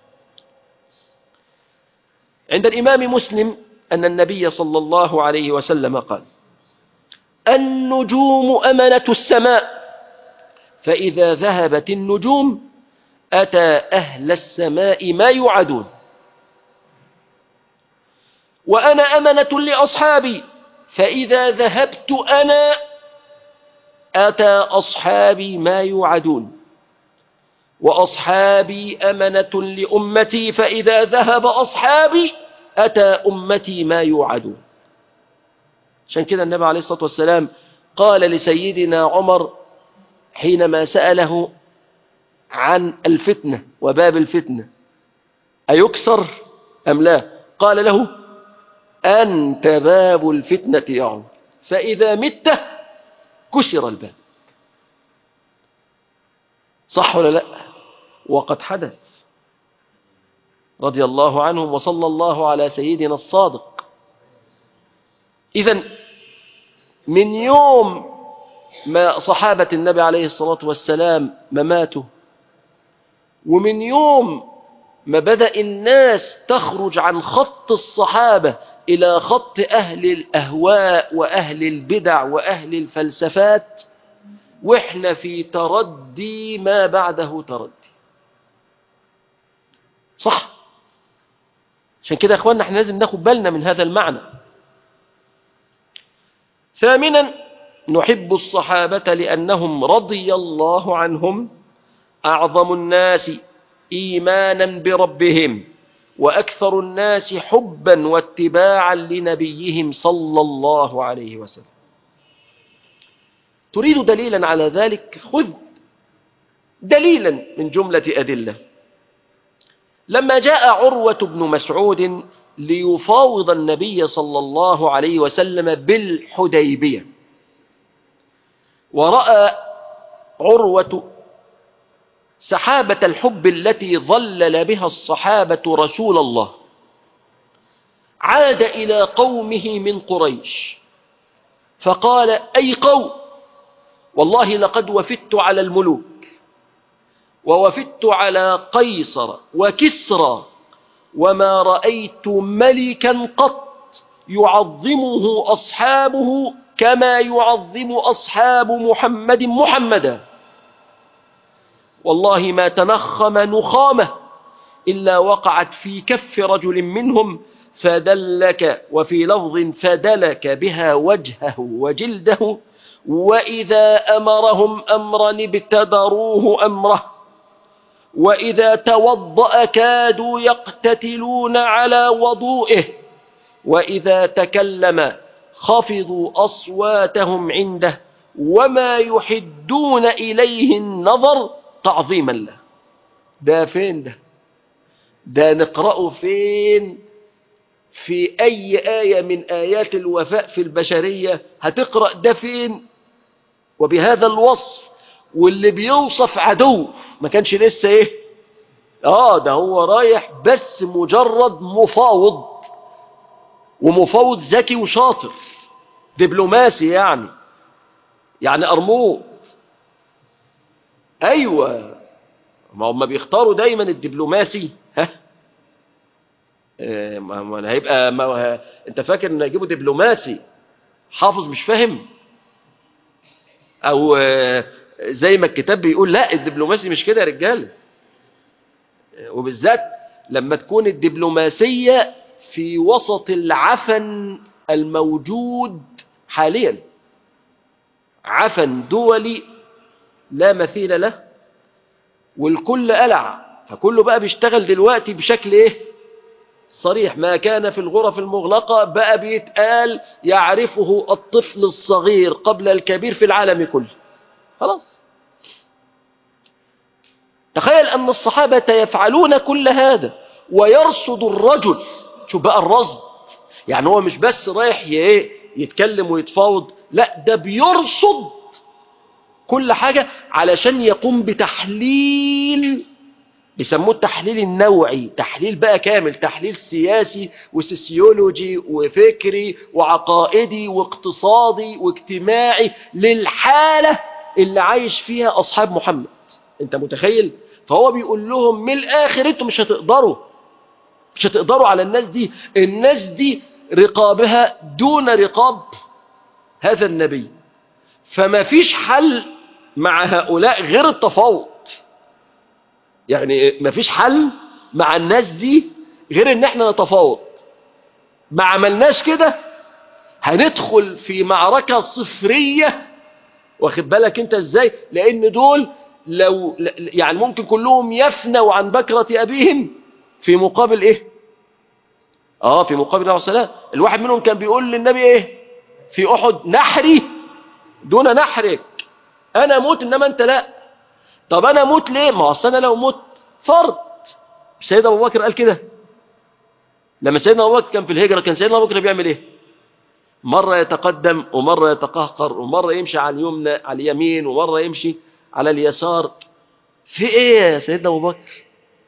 عند الإمام مسلم أن النبي صلى الله عليه وسلم قال النجوم أمنة السماء فإذا ذهبت النجوم أتى أهل السماء ما يوعدون وأنا أمنة لأصحابي فإذا ذهبت أنا أتى أصحابي ما يوعدون وأصحابي أمنة لأمتي فإذا ذهب أصحابي أتى أمتي ما يوعدون عشان كده النبي عليه الصلاة والسلام قال لسيدنا عمر حينما سأله عن الفتنة وباب الفتنة أيكسر أم لا قال له أنت باب الفتنة يا عمر فإذا مت كسر الباب صح ولا لا وقد حدث رضي الله عنهم وصلى الله على سيدنا الصادق إذا من يوم ما صحابة النبي عليه الصلاة والسلام مماته ومن يوم ما بدأ الناس تخرج عن خط الصحابة إلى خط أهل الأهواء وأهل البدع وأهل الفلسفات وإحنا في تردي ما بعده تردي صح عشان كده يا أخواننا احنا لازم ناخد بالنا من هذا المعنى ثامنا نحب الصحابة لأنهم رضي الله عنهم أعظم الناس إيمانا بربهم وأكثر الناس حبا واتباعا لنبيهم صلى الله عليه وسلم تريد دليلا على ذلك خذ دليلا من جملة أدلة لما جاء عروة بن مسعود ليفاوض النبي صلى الله عليه وسلم بالحديبية ورأى عروة سحابة الحب التي ظلل بها الصحابة رسول الله عاد إلى قومه من قريش فقال أي قوم والله لقد وفدت على الملوك ووفدت على قيصر وكسرى وما رأيت ملكا قط يعظمه أصحابه كما يعظم أصحاب محمد محمدا والله ما تنخم نخامة إلا وقعت في كف رجل منهم فدلك وفي لفظ فدلك بها وجهه وجلده وإذا أمرهم أمرا ابتدروه أمره وإذا توضأ كادوا يقتتلون على وضوئه وإذا تكلم خفضوا أصواتهم عنده وما يحدون إليه النظر تعظيما له ده فين ده ده نقرأه فين في أي آية من آيات الوفاء في البشرية هتقرأ ده فين وبهذا الوصف واللي بيوصف عدو ما كانش لسه ايه اه ده هو رايح بس مجرد مفاوض ومفاوض ذكي وشاطر دبلوماسي يعني يعني أرموه أيوة ما هم بيختاروا دايما الدبلوماسي ها آه، ما ما هيبقى ما ه- انت فاكر ان يجيبوا دبلوماسي حافظ مش فاهم او آه، زي ما الكتاب بيقول لا الدبلوماسي مش كده يا رجاله آه، وبالذات لما تكون الدبلوماسيه في وسط العفن الموجود حاليا عفن دولي لا مثيل له والكل قلع فكله بقى بيشتغل دلوقتي بشكل ايه صريح ما كان في الغرف المغلقة بقى بيتقال يعرفه الطفل الصغير قبل الكبير في العالم كله خلاص تخيل أن الصحابة يفعلون كل هذا ويرصد الرجل شوف بقى الرصد يعني هو مش بس رايح ي- يتكلم ويتفاوض لا ده بيرصد كل حاجة علشان يقوم بتحليل بيسموه التحليل النوعي تحليل بقى كامل تحليل سياسي وسيسيولوجي وفكري وعقائدي واقتصادي واجتماعي للحالة اللي عايش فيها أصحاب محمد انت متخيل فهو بيقول لهم من الآخر انتوا مش هتقدروا مش هتقدروا على الناس دي الناس دي رقابها دون رقاب هذا النبي فما فيش حل مع هؤلاء غير التفاوض يعني ما فيش حل مع الناس دي غير ان احنا نتفاوض ما عملناش كده هندخل في معركة صفرية واخد بالك انت ازاي لان دول لو يعني ممكن كلهم يفنوا عن بكرة ابيهم في مقابل ايه اه في مقابل الله السلام الواحد منهم كان بيقول للنبي ايه في احد نحري دون نحرك انا اموت انما انت لا طب انا اموت ليه ما هو اصل انا لو مت فرض سيدنا ابو بكر قال كده لما سيدنا ابو بكر كان في الهجره كان سيدنا ابو بكر بيعمل ايه مره يتقدم ومره يتقهقر ومره يمشي على اليمنى على اليمين ومره يمشي على اليسار في ايه يا سيدنا ابو بكر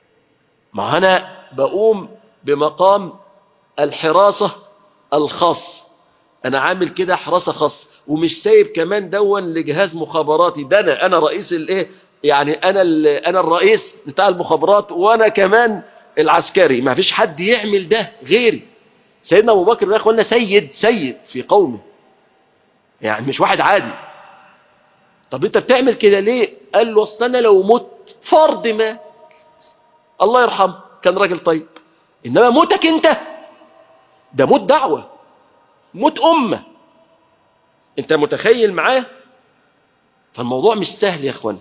ما انا بقوم بمقام الحراسه الخاص انا عامل كده حراسه خاص ومش سايب كمان دون لجهاز مخابراتي ده انا انا رئيس الايه يعني انا انا الرئيس بتاع المخابرات وانا كمان العسكري ما فيش حد يعمل ده غيري سيدنا ابو بكر ده يا اخوانا سيد سيد في قومه يعني مش واحد عادي طب انت بتعمل كده ليه قال له اصل انا لو مت فرض ما الله يرحمه كان راجل طيب انما موتك انت ده موت دعوه موت امه انت متخيل معاه فالموضوع مش سهل يا اخوانا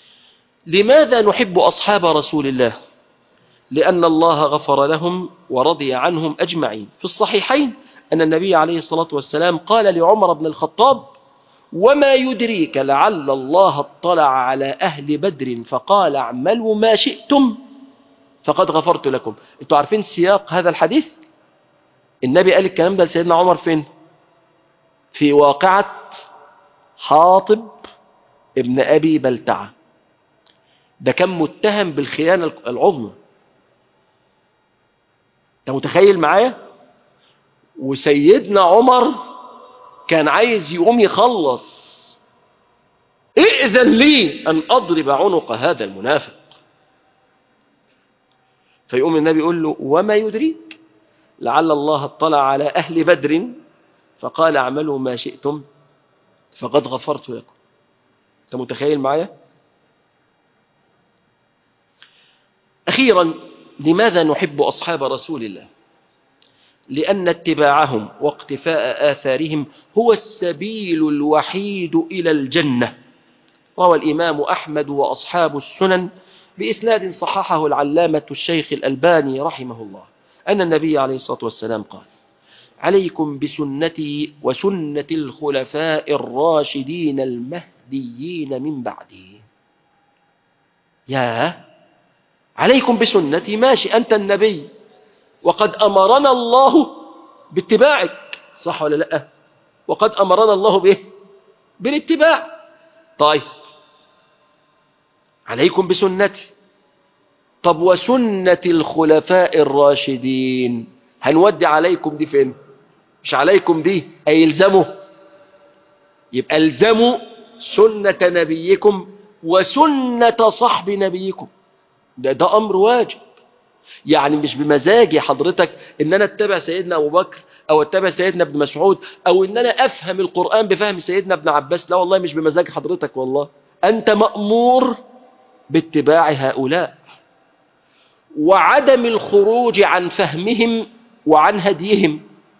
لماذا نحب أصحاب رسول الله لأن الله غفر لهم ورضي عنهم أجمعين في الصحيحين أن النبي عليه الصلاة والسلام قال لعمر بن الخطاب وما يدريك لعل الله اطلع على أهل بدر فقال اعملوا ما شئتم فقد غفرت لكم انتوا عارفين سياق هذا الحديث النبي قال الكلام ده لسيدنا عمر فين في واقعة حاطب ابن أبي بلتعه ده كان متهم بالخيانة العظمى انت متخيل معايا وسيدنا عمر كان عايز يقوم يخلص ائذن لي ان اضرب عنق هذا المنافق فيقوم النبي يقول له وما يدريك لعل الله اطلع على اهل بدر فقال اعملوا ما شئتم فقد غفرت لكم انت متخيل معايا أخيرا لماذا نحب أصحاب رسول الله لأن اتباعهم واقتفاء آثارهم هو السبيل الوحيد إلى الجنة روى الإمام أحمد وأصحاب السنن بإسناد صححه العلامة الشيخ الألباني رحمه الله أن النبي عليه الصلاة والسلام قال عليكم بسنتي وسنة الخلفاء الراشدين المهديين من بعدي يا عليكم بسنتي ماشي أنت النبي وقد أمرنا الله باتباعك صح ولا لا وقد أمرنا الله به بالاتباع طيب عليكم بسنتي طب وسنة الخلفاء الراشدين هنودي عليكم دي فين مش عليكم دي أي الزموا يبقى الزموا سنة نبيكم وسنة صحب نبيكم ده ده أمر واجب يعني مش بمزاجي حضرتك ان انا اتبع سيدنا ابو بكر او اتبع سيدنا ابن مسعود او ان انا افهم القرآن بفهم سيدنا ابن عباس لا والله مش بمزاج حضرتك والله انت مأمور باتباع هؤلاء وعدم الخروج عن فهمهم وعن هديهم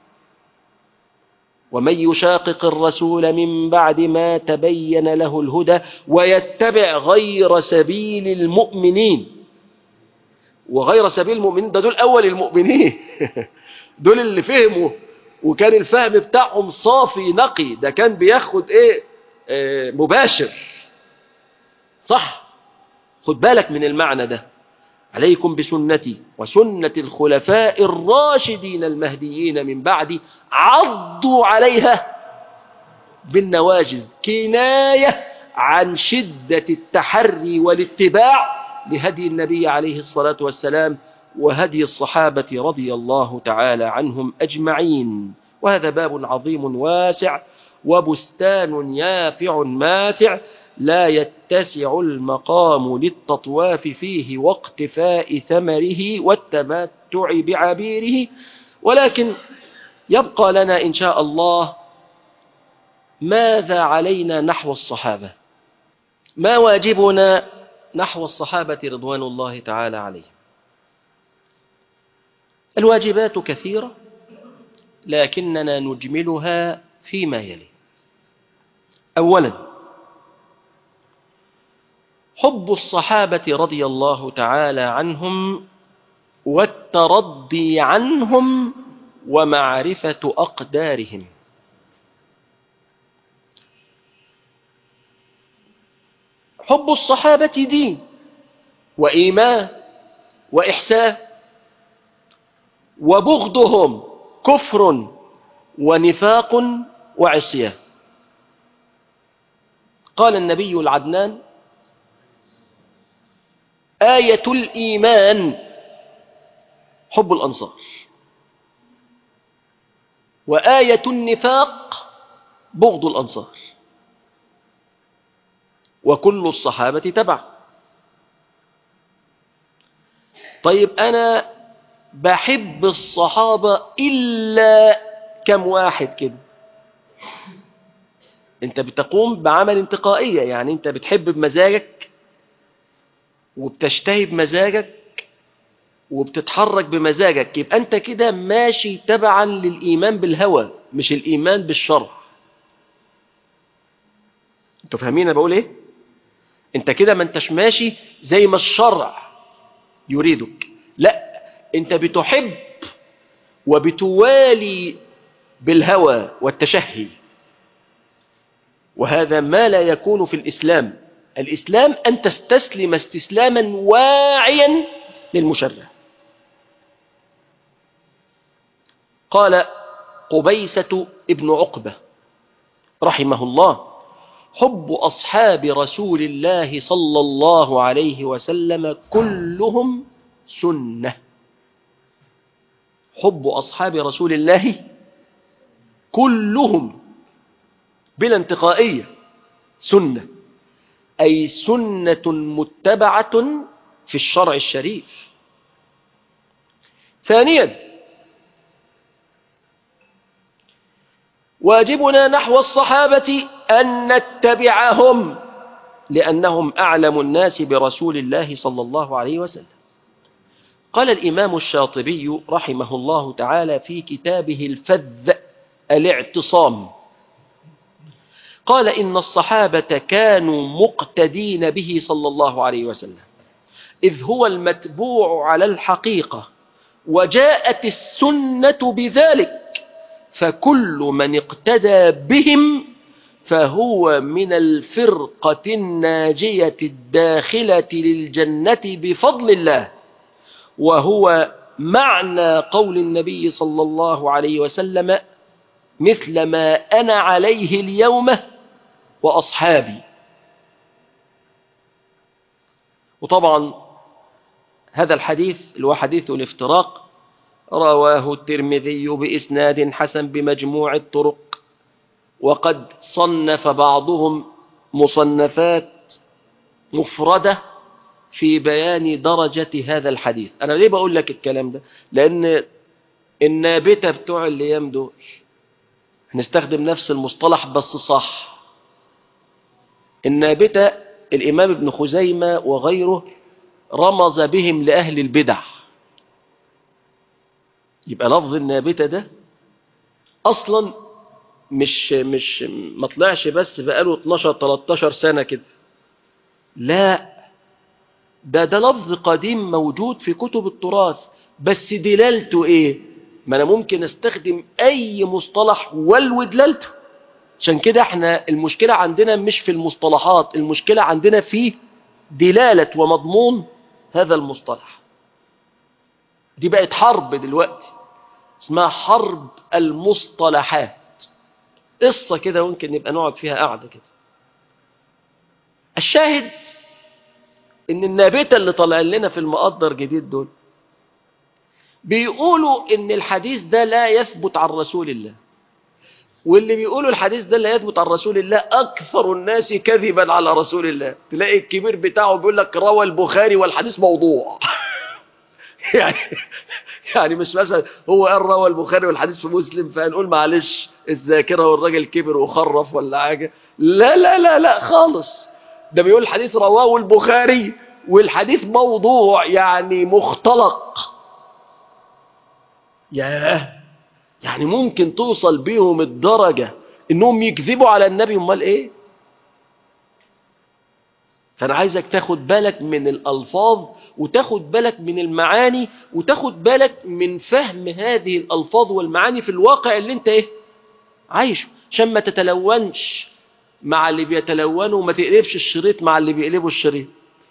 ومن يشاقق الرسول من بعد ما تبين له الهدى ويتبع غير سبيل المؤمنين وغير سبيل المؤمنين ده دول أول المؤمنين دول اللي فهموا وكان الفهم بتاعهم صافي نقي ده كان بياخد ايه آه مباشر صح خد بالك من المعنى ده عليكم بسنتي وسنة الخلفاء الراشدين المهديين من بعدي عضوا عليها بالنواجذ كناية عن شدة التحري والاتباع لهدي النبي عليه الصلاة والسلام وهدي الصحابة رضي الله تعالى عنهم أجمعين وهذا باب عظيم واسع وبستان يافع ماتع لا يتسع المقام للتطواف فيه واقتفاء ثمره والتمتع بعبيره ولكن يبقى لنا إن شاء الله ماذا علينا نحو الصحابة ما واجبنا نحو الصحابة رضوان الله تعالى عليهم الواجبات كثيرة لكننا نجملها فيما يلي أولا حب الصحابة رضي الله تعالى عنهم والترضي عنهم ومعرفة أقدارهم حب الصحابة دين وإيمان وإحسان وبغضهم كفر ونفاق وعصيان قال النبي العدنان آية الإيمان حب الأنصار وآية النفاق بغض الأنصار وكل الصحابة تبع طيب أنا بحب الصحابة إلا كم واحد كده أنت بتقوم بعمل انتقائية يعني أنت بتحب بمزاجك وبتشتهي بمزاجك وبتتحرك بمزاجك يبقى أنت كده ماشي تبعا للإيمان بالهوى مش الإيمان بالشرع أنتوا فاهمين أنا بقول إيه؟ أنت كده ما أنتش ماشي زي ما الشرع يريدك لا أنت بتحب وبتوالي بالهوى والتشهي وهذا ما لا يكون في الإسلام الإسلام أن تستسلم استسلاما واعيا للمشرع قال قبيسة ابن عقبة رحمه الله حب أصحاب رسول الله صلى الله عليه وسلم كلهم سنة حب أصحاب رسول الله كلهم بلا انتقائية سنة أي سنة متبعة في الشرع الشريف ثانيا واجبنا نحو الصحابة أن نتبعهم لأنهم أعلم الناس برسول الله صلى الله عليه وسلم قال الإمام الشاطبي رحمه الله تعالى في كتابه الفذ الاعتصام قال إن الصحابة كانوا مقتدين به صلى الله عليه وسلم إذ هو المتبوع على الحقيقة وجاءت السنة بذلك فكل من اقتدى بهم فهو من الفرقة الناجية الداخلة للجنة بفضل الله وهو معنى قول النبي صلى الله عليه وسلم مثل ما أنا عليه اليوم وأصحابي وطبعا هذا الحديث اللي هو حديث الافتراق رواه الترمذي بإسناد حسن بمجموع الطرق وقد صنف بعضهم مصنفات مفردة في بيان درجة هذا الحديث أنا ليه بقول لك الكلام ده لأن النابتة بتوع الأيام دول هنستخدم نفس المصطلح بس صح النابتة الإمام ابن خزيمة وغيره رمز بهم لأهل البدع يبقى لفظ النابتة ده أصلا مش مش ما طلعش بس بقاله 12 13 سنة كده لا ده ده لفظ قديم موجود في كتب التراث بس دلالته ايه ما انا ممكن استخدم اي مصطلح والو دلالته عشان كده احنا المشكلة عندنا مش في المصطلحات المشكلة عندنا في دلالة ومضمون هذا المصطلح دي بقت حرب دلوقتي اسمها حرب المصطلحات قصة كده ممكن نبقى نقعد فيها قاعدة كده الشاهد ان النابتة اللي طالع لنا في المقدر جديد دول بيقولوا ان الحديث ده لا يثبت عن رسول الله واللي بيقولوا الحديث ده لا يثبت عن رسول الله اكثر الناس كذبا على رسول الله تلاقي الكبير بتاعه بيقول لك روى البخاري والحديث موضوع يعني يعني مش مثلا هو قال روى البخاري والحديث في مسلم فهنقول معلش الذاكره والراجل كبر وخرف ولا حاجه لا لا لا لا خالص ده بيقول الحديث رواه البخاري والحديث موضوع يعني مختلق ياه يعني ممكن توصل بيهم الدرجة انهم يكذبوا على النبي امال ايه فانا عايزك تاخد بالك من الالفاظ وتاخد بالك من المعاني وتاخد بالك من فهم هذه الالفاظ والمعاني في الواقع اللي انت ايه عايشه عشان ما تتلونش مع اللي بيتلونوا وما تقلبش الشريط مع اللي بيقلبوا الشريط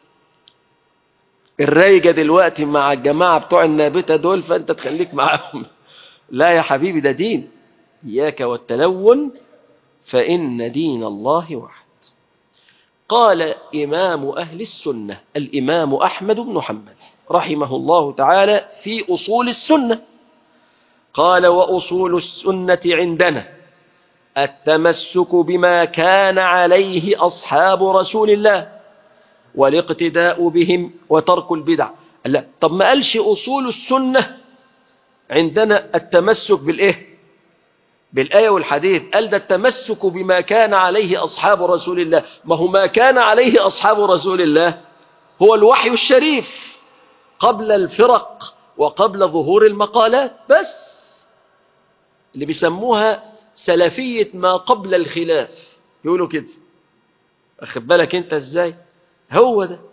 الرايجة دلوقتي مع الجماعة بتوع النابتة دول فانت تخليك معاهم لا يا حبيبي ده دين إياك والتلون فإن دين الله واحد قال إمام أهل السنة الإمام أحمد بن حنبل رحمه الله تعالى في أصول السنة قال وأصول السنة عندنا التمسك بما كان عليه أصحاب رسول الله والاقتداء بهم وترك البدع لا طب ما قالش أصول السنة عندنا التمسك بالإيه بالآية والحديث قال ده التمسك بما كان عليه أصحاب رسول الله ما هو ما كان عليه أصحاب رسول الله هو الوحي الشريف قبل الفرق وقبل ظهور المقالات بس اللي بيسموها سلفية ما قبل الخلاف يقولوا كده أخذ بالك أنت إزاي هو ده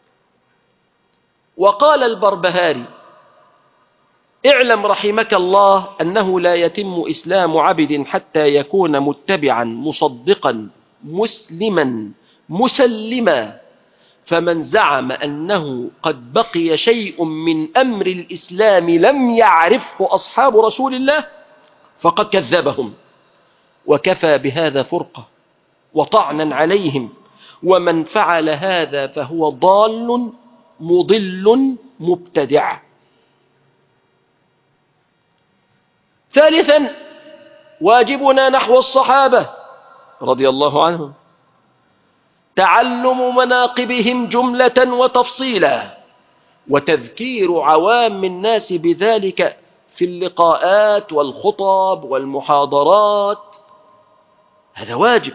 وقال البربهاري اعلم رحمك الله أنه لا يتم إسلام عبد حتى يكون متبعا مصدقا مسلما مسلما فمن زعم أنه قد بقي شيء من أمر الإسلام لم يعرفه أصحاب رسول الله فقد كذبهم وكفى بهذا فرقة وطعنا عليهم ومن فعل هذا فهو ضال مضل مبتدع ثالثا واجبنا نحو الصحابة رضي الله عنهم تعلم مناقبهم جملة وتفصيلا وتذكير عوام الناس بذلك في اللقاءات والخطب والمحاضرات هذا واجب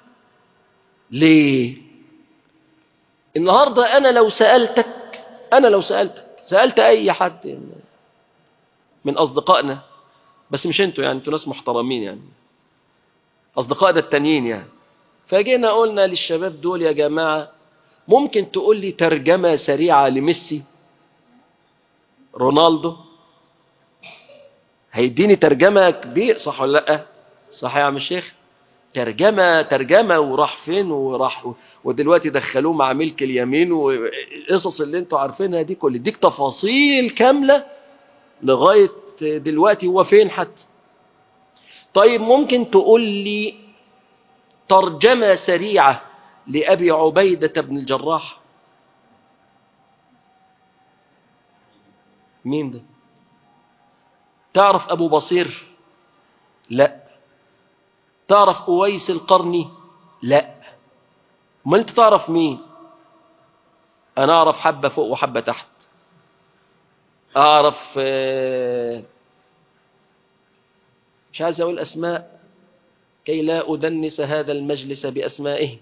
ليه النهاردة أنا لو سألتك أنا لو سألتك سألت أي حد من أصدقائنا بس مش انتوا يعني انتوا ناس محترمين يعني أصدقائنا التانيين يعني فجينا قلنا للشباب دول يا جماعة ممكن تقول لي ترجمة سريعة لميسي رونالدو هيديني ترجمة كبير صح ولا لأ صح يا عم الشيخ ترجمة ترجمة وراح فين وراح ودلوقتي دخلوه مع ملك اليمين والقصص اللي انتوا عارفينها دي كل ديك تفاصيل كاملة لغاية دلوقتي هو فين حتى طيب ممكن تقول لي ترجمة سريعة لأبي عبيدة بن الجراح مين ده تعرف أبو بصير لا تعرف أويس القرني لا ما أنت تعرف مين أنا أعرف حبة فوق وحبة تحت أعرف آه، مش عايز أقول أسماء كي لا أدنس هذا المجلس بأسمائه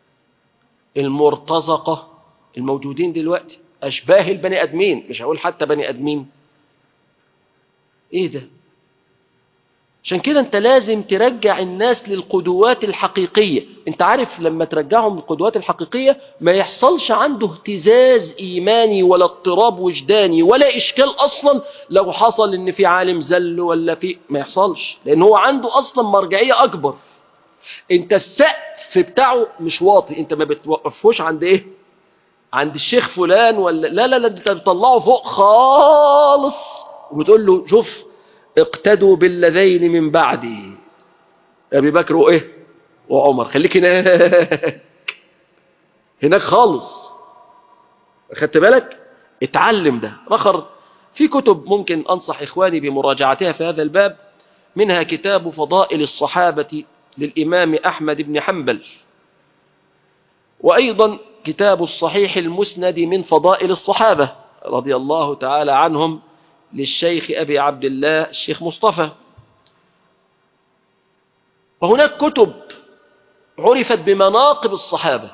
المرتزقة الموجودين دلوقتي أشباه البني أدمين مش هقول حتى بني أدمين إيه ده عشان كده انت لازم ترجع الناس للقدوات الحقيقية انت عارف لما ترجعهم للقدوات الحقيقية ما يحصلش عنده اهتزاز ايماني ولا اضطراب وجداني ولا اشكال اصلا لو حصل ان في عالم زل ولا في ما يحصلش لان هو عنده اصلا مرجعية اكبر انت السقف بتاعه مش واطي انت ما بتوقفوش عند ايه عند الشيخ فلان ولا لا لا لا انت بتطلعه فوق خالص وبتقول له شوف اقتدوا بالذين من بعدي ابي بكر وايه وعمر خليك هناك هناك خالص خدت بالك اتعلم ده رخر في كتب ممكن انصح اخواني بمراجعتها في هذا الباب منها كتاب فضائل الصحابة للامام احمد بن حنبل وايضا كتاب الصحيح المسند من فضائل الصحابة رضي الله تعالى عنهم للشيخ أبي عبد الله الشيخ مصطفى وهناك كتب عرفت بمناقب الصحابة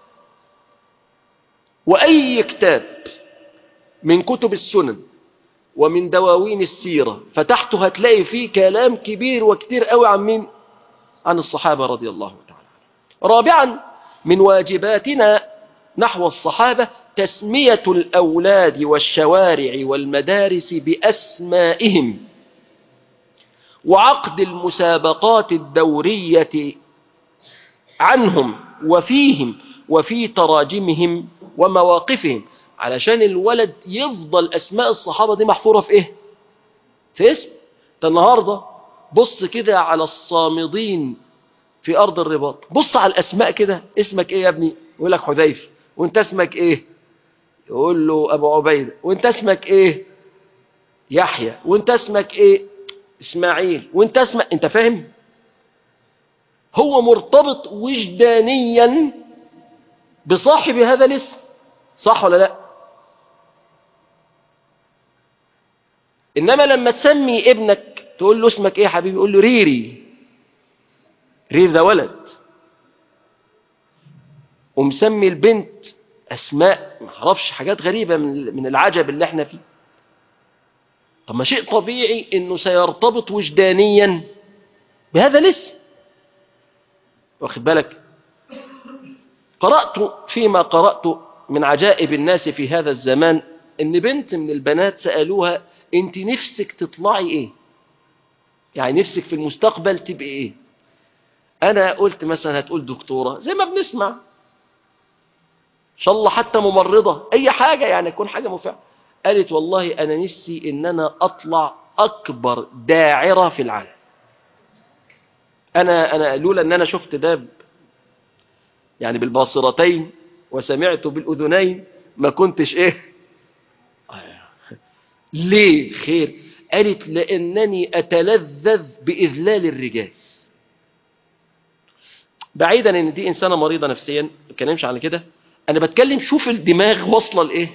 وأي كتاب من كتب السنن ومن دواوين السيرة فتحته هتلاقي فيه كلام كبير وكتير قوي عن مين عن الصحابة رضي الله تعالى رابعا من واجباتنا نحو الصحابة تسمية الأولاد والشوارع والمدارس بأسمائهم وعقد المسابقات الدورية عنهم وفيهم وفي تراجمهم ومواقفهم علشان الولد يفضل أسماء الصحابة دي محفورة في إيه؟ في اسم النهاردة بص كده على الصامدين في أرض الرباط بص على الأسماء كده اسمك إيه يا ابني يقول لك حذيفة وانت اسمك إيه يقول له أبو عبيدة وانت اسمك إيه يحيى وانت اسمك إيه إسماعيل وانت اسمك انت فاهم هو مرتبط وجدانيا بصاحب هذا الاسم صح ولا لا إنما لما تسمي ابنك تقول له اسمك ايه يا حبيبي يقول له ريري رير ده ولد ومسمي البنت اسماء ما اعرفش حاجات غريبه من من العجب اللي احنا فيه طب ما شيء طبيعي انه سيرتبط وجدانيا بهذا الاسم واخد بالك قرات فيما قرات من عجائب الناس في هذا الزمان ان بنت من البنات سالوها انت نفسك تطلعي ايه يعني نفسك في المستقبل تبقي ايه انا قلت مثلا هتقول دكتوره زي ما بنسمع ان شاء الله حتى ممرضه اي حاجه يعني تكون حاجه مفعله قالت والله انا نفسي ان انا اطلع اكبر داعره في العالم انا انا لولا ان انا شفت ده يعني بالباصرتين وسمعت بالاذنين ما كنتش ايه ليه خير قالت لانني اتلذذ باذلال الرجال بعيدا ان دي انسانه مريضه نفسيا ما بتكلمش عن كده انا بتكلم شوف الدماغ واصله لايه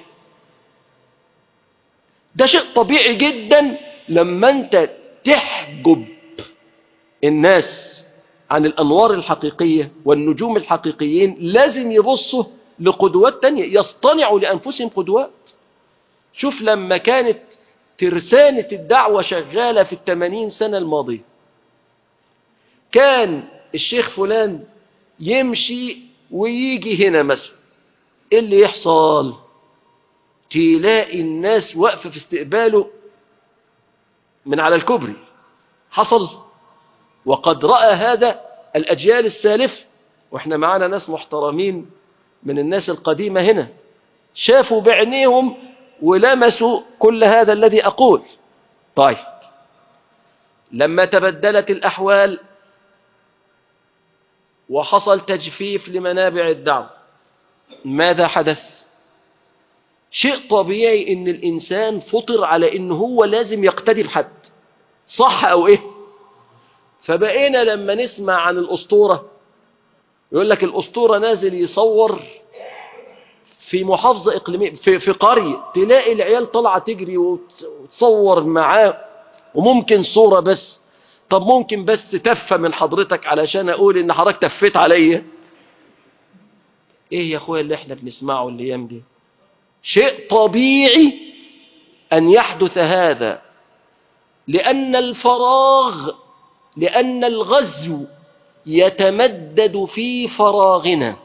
ده شيء طبيعي جدا لما انت تحجب الناس عن الانوار الحقيقيه والنجوم الحقيقيين لازم يبصوا لقدوات تانية يصطنعوا لانفسهم قدوات شوف لما كانت ترسانة الدعوة شغالة في الثمانين سنة الماضية كان الشيخ فلان يمشي ويجي هنا مثلا ايه اللي يحصل تلاقي الناس واقفة في استقباله من على الكوبري حصل وقد رأى هذا الأجيال السالفة وإحنا معانا ناس محترمين من الناس القديمة هنا شافوا بعينيهم ولمسوا كل هذا الذي أقول طيب لما تبدلت الأحوال وحصل تجفيف لمنابع الدعوة ماذا حدث شيء طبيعي ان الانسان فطر على ان هو لازم يقتدي بحد صح او ايه فبقينا لما نسمع عن الاسطورة يقول لك الاسطورة نازل يصور في محافظة اقليمية في, في قرية تلاقي العيال طالعة تجري وت- وتصور معاه وممكن صورة بس طب ممكن بس تفة من حضرتك علشان اقول ان حضرتك تفيت عليا ايه يا اخويا اللي احنا بنسمعه الايام دي شيء طبيعي ان يحدث هذا لان الفراغ لان الغزو يتمدد في فراغنا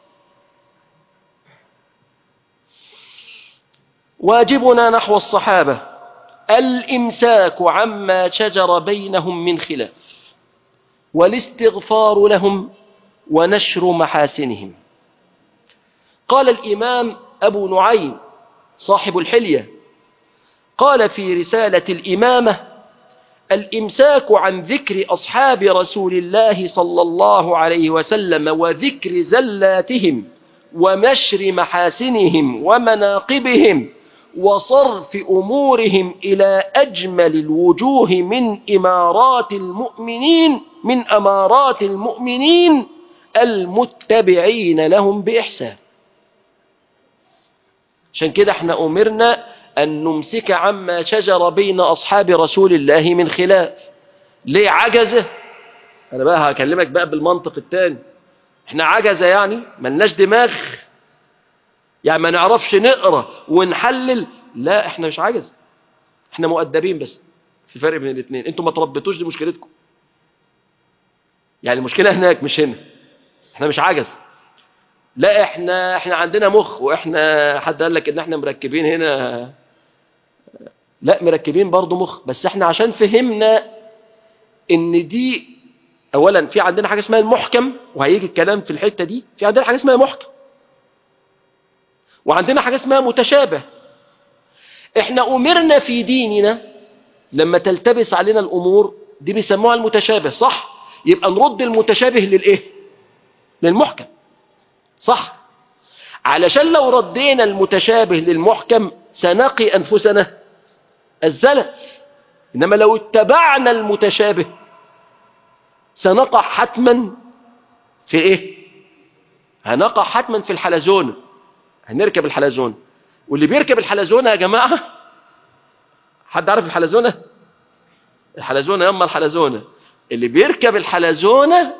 واجبنا نحو الصحابه الامساك عما شجر بينهم من خلاف والاستغفار لهم ونشر محاسنهم قال الامام ابو نعيم صاحب الحليه قال في رساله الامامه الامساك عن ذكر اصحاب رسول الله صلى الله عليه وسلم وذكر زلاتهم ونشر محاسنهم ومناقبهم وصرف امورهم الى اجمل الوجوه من امارات المؤمنين من امارات المؤمنين المتبعين لهم باحسان عشان كده احنا امرنا ان نمسك عما شجر بين اصحاب رسول الله من خلاف ليه عجزه انا بقى هكلمك بقى بالمنطق التاني احنا عجزه يعني ملناش دماغ يعني ما نعرفش نقرا ونحلل لا احنا مش عجز احنا مؤدبين بس في فرق بين الاثنين انتوا ما تربيتوش دي مشكلتكم يعني المشكله هناك مش هنا احنا مش عجز لا احنا احنا عندنا مخ واحنا حد قال لك ان احنا مركبين هنا لا مركبين برضو مخ بس احنا عشان فهمنا ان دي اولا في عندنا حاجه اسمها المحكم وهيجي الكلام في الحته دي في عندنا حاجه اسمها محكم وعندنا حاجه اسمها متشابه احنا امرنا في ديننا لما تلتبس علينا الامور دي بيسموها المتشابه صح يبقى نرد المتشابه للايه للمحكم صح علشان لو ردينا المتشابه للمحكم سنقي انفسنا الزلل انما لو اتبعنا المتشابه سنقع حتما في ايه هنقع حتما في الحلزونه هنركب الحلزونه واللي بيركب الحلزونه يا جماعه حد عارف الحلزونه الحلزونه يما الحلزونه اللي بيركب الحلزونه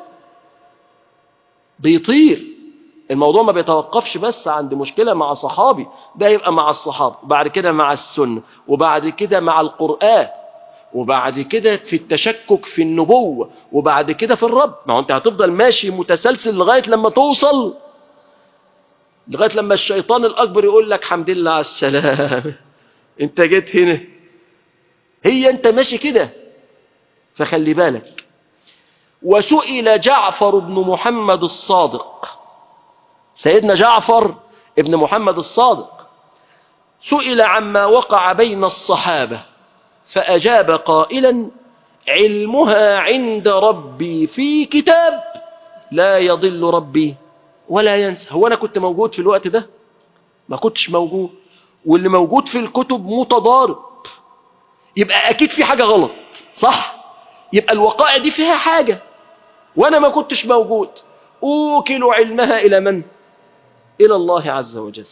بيطير الموضوع ما بيتوقفش بس عند مشكلة مع صحابي ده يبقى مع الصحابة وبعد كده مع السنة وبعد كده مع القرآن وبعد كده في التشكك في النبوة وبعد كده في الرب ما هو انت هتفضل ماشي متسلسل لغاية لما توصل لغاية لما الشيطان الأكبر يقول لك حمد لله على السلام انت جيت هنا هي انت ماشي كده فخلي بالك وسئل جعفر بن محمد الصادق سيدنا جعفر ابن محمد الصادق سئل عما وقع بين الصحابة فأجاب قائلا علمها عند ربي في كتاب لا يضل ربي ولا ينسى هو أنا كنت موجود في الوقت ده ما كنتش موجود واللي موجود في الكتب متضارب يبقى أكيد في حاجة غلط صح يبقى الوقائع دي فيها حاجة وأنا ما كنتش موجود أوكل علمها إلى من؟ إلى الله عز وجل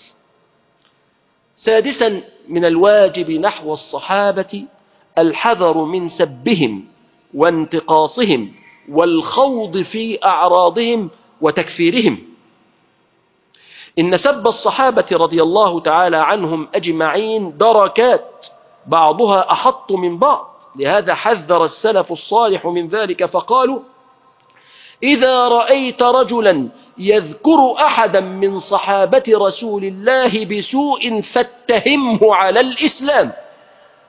سادسا من الواجب نحو الصحابة الحذر من سبهم وانتقاصهم والخوض في أعراضهم وتكفيرهم إن سب الصحابة رضي الله تعالى عنهم أجمعين دركات بعضها أحط من بعض لهذا حذر السلف الصالح من ذلك فقالوا إذا رأيت رجلا يذكر أحدا من صحابة رسول الله بسوء فاتهمه على الإسلام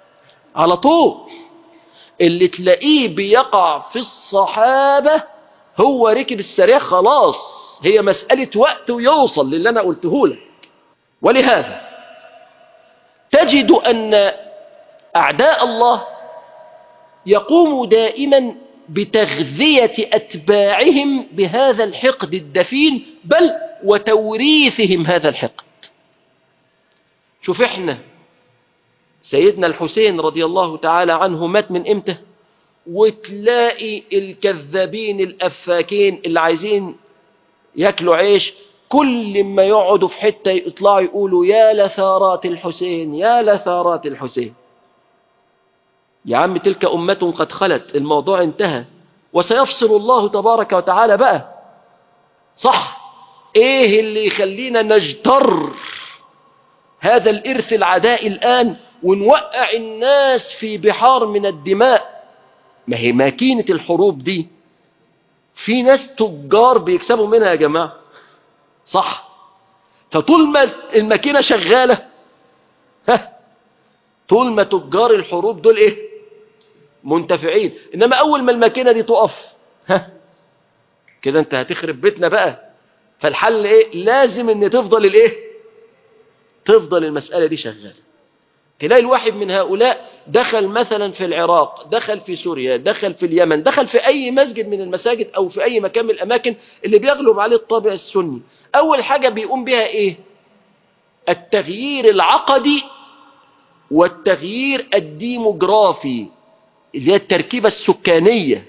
على طول اللي تلاقيه بيقع في الصحابة هو ركب السريع خلاص هي مسألة وقت ويوصل للي أنا قلته لك ولهذا تجد أن أعداء الله يقوم دائما بتغذية أتباعهم بهذا الحقد الدفين بل وتوريثهم هذا الحقد شوف احنا سيدنا الحسين رضي الله تعالى عنه مات من امتى وتلاقي الكذابين الأفاكين اللي عايزين ياكلوا عيش كل ما يقعدوا في حتة يطلعوا يقولوا يا لثارات الحسين يا لثارات الحسين يا عم تلك أمة قد خلت الموضوع انتهى وسيفصل الله تبارك وتعالى بقى صح ايه اللي يخلينا نجتر هذا الإرث العداء الآن ونوقع الناس في بحار من الدماء ما هي ماكينة الحروب دي في ناس تجار بيكسبوا منها يا جماعة صح فطول ما الماكينة شغالة ها طول ما تجار الحروب دول ايه منتفعين انما اول ما الماكينة دي تقف ها كده انت هتخرب بيتنا بقى فالحل ايه لازم ان تفضل الايه تفضل المسألة دي شغالة تلاقي الواحد من هؤلاء دخل مثلا في العراق دخل في سوريا دخل في اليمن دخل في أي مسجد من المساجد أو في أي مكان من الأماكن اللي بيغلب عليه الطابع السني أول حاجة بيقوم بها إيه التغيير العقدي والتغيير الديموغرافي اللي هي التركيبة السكانية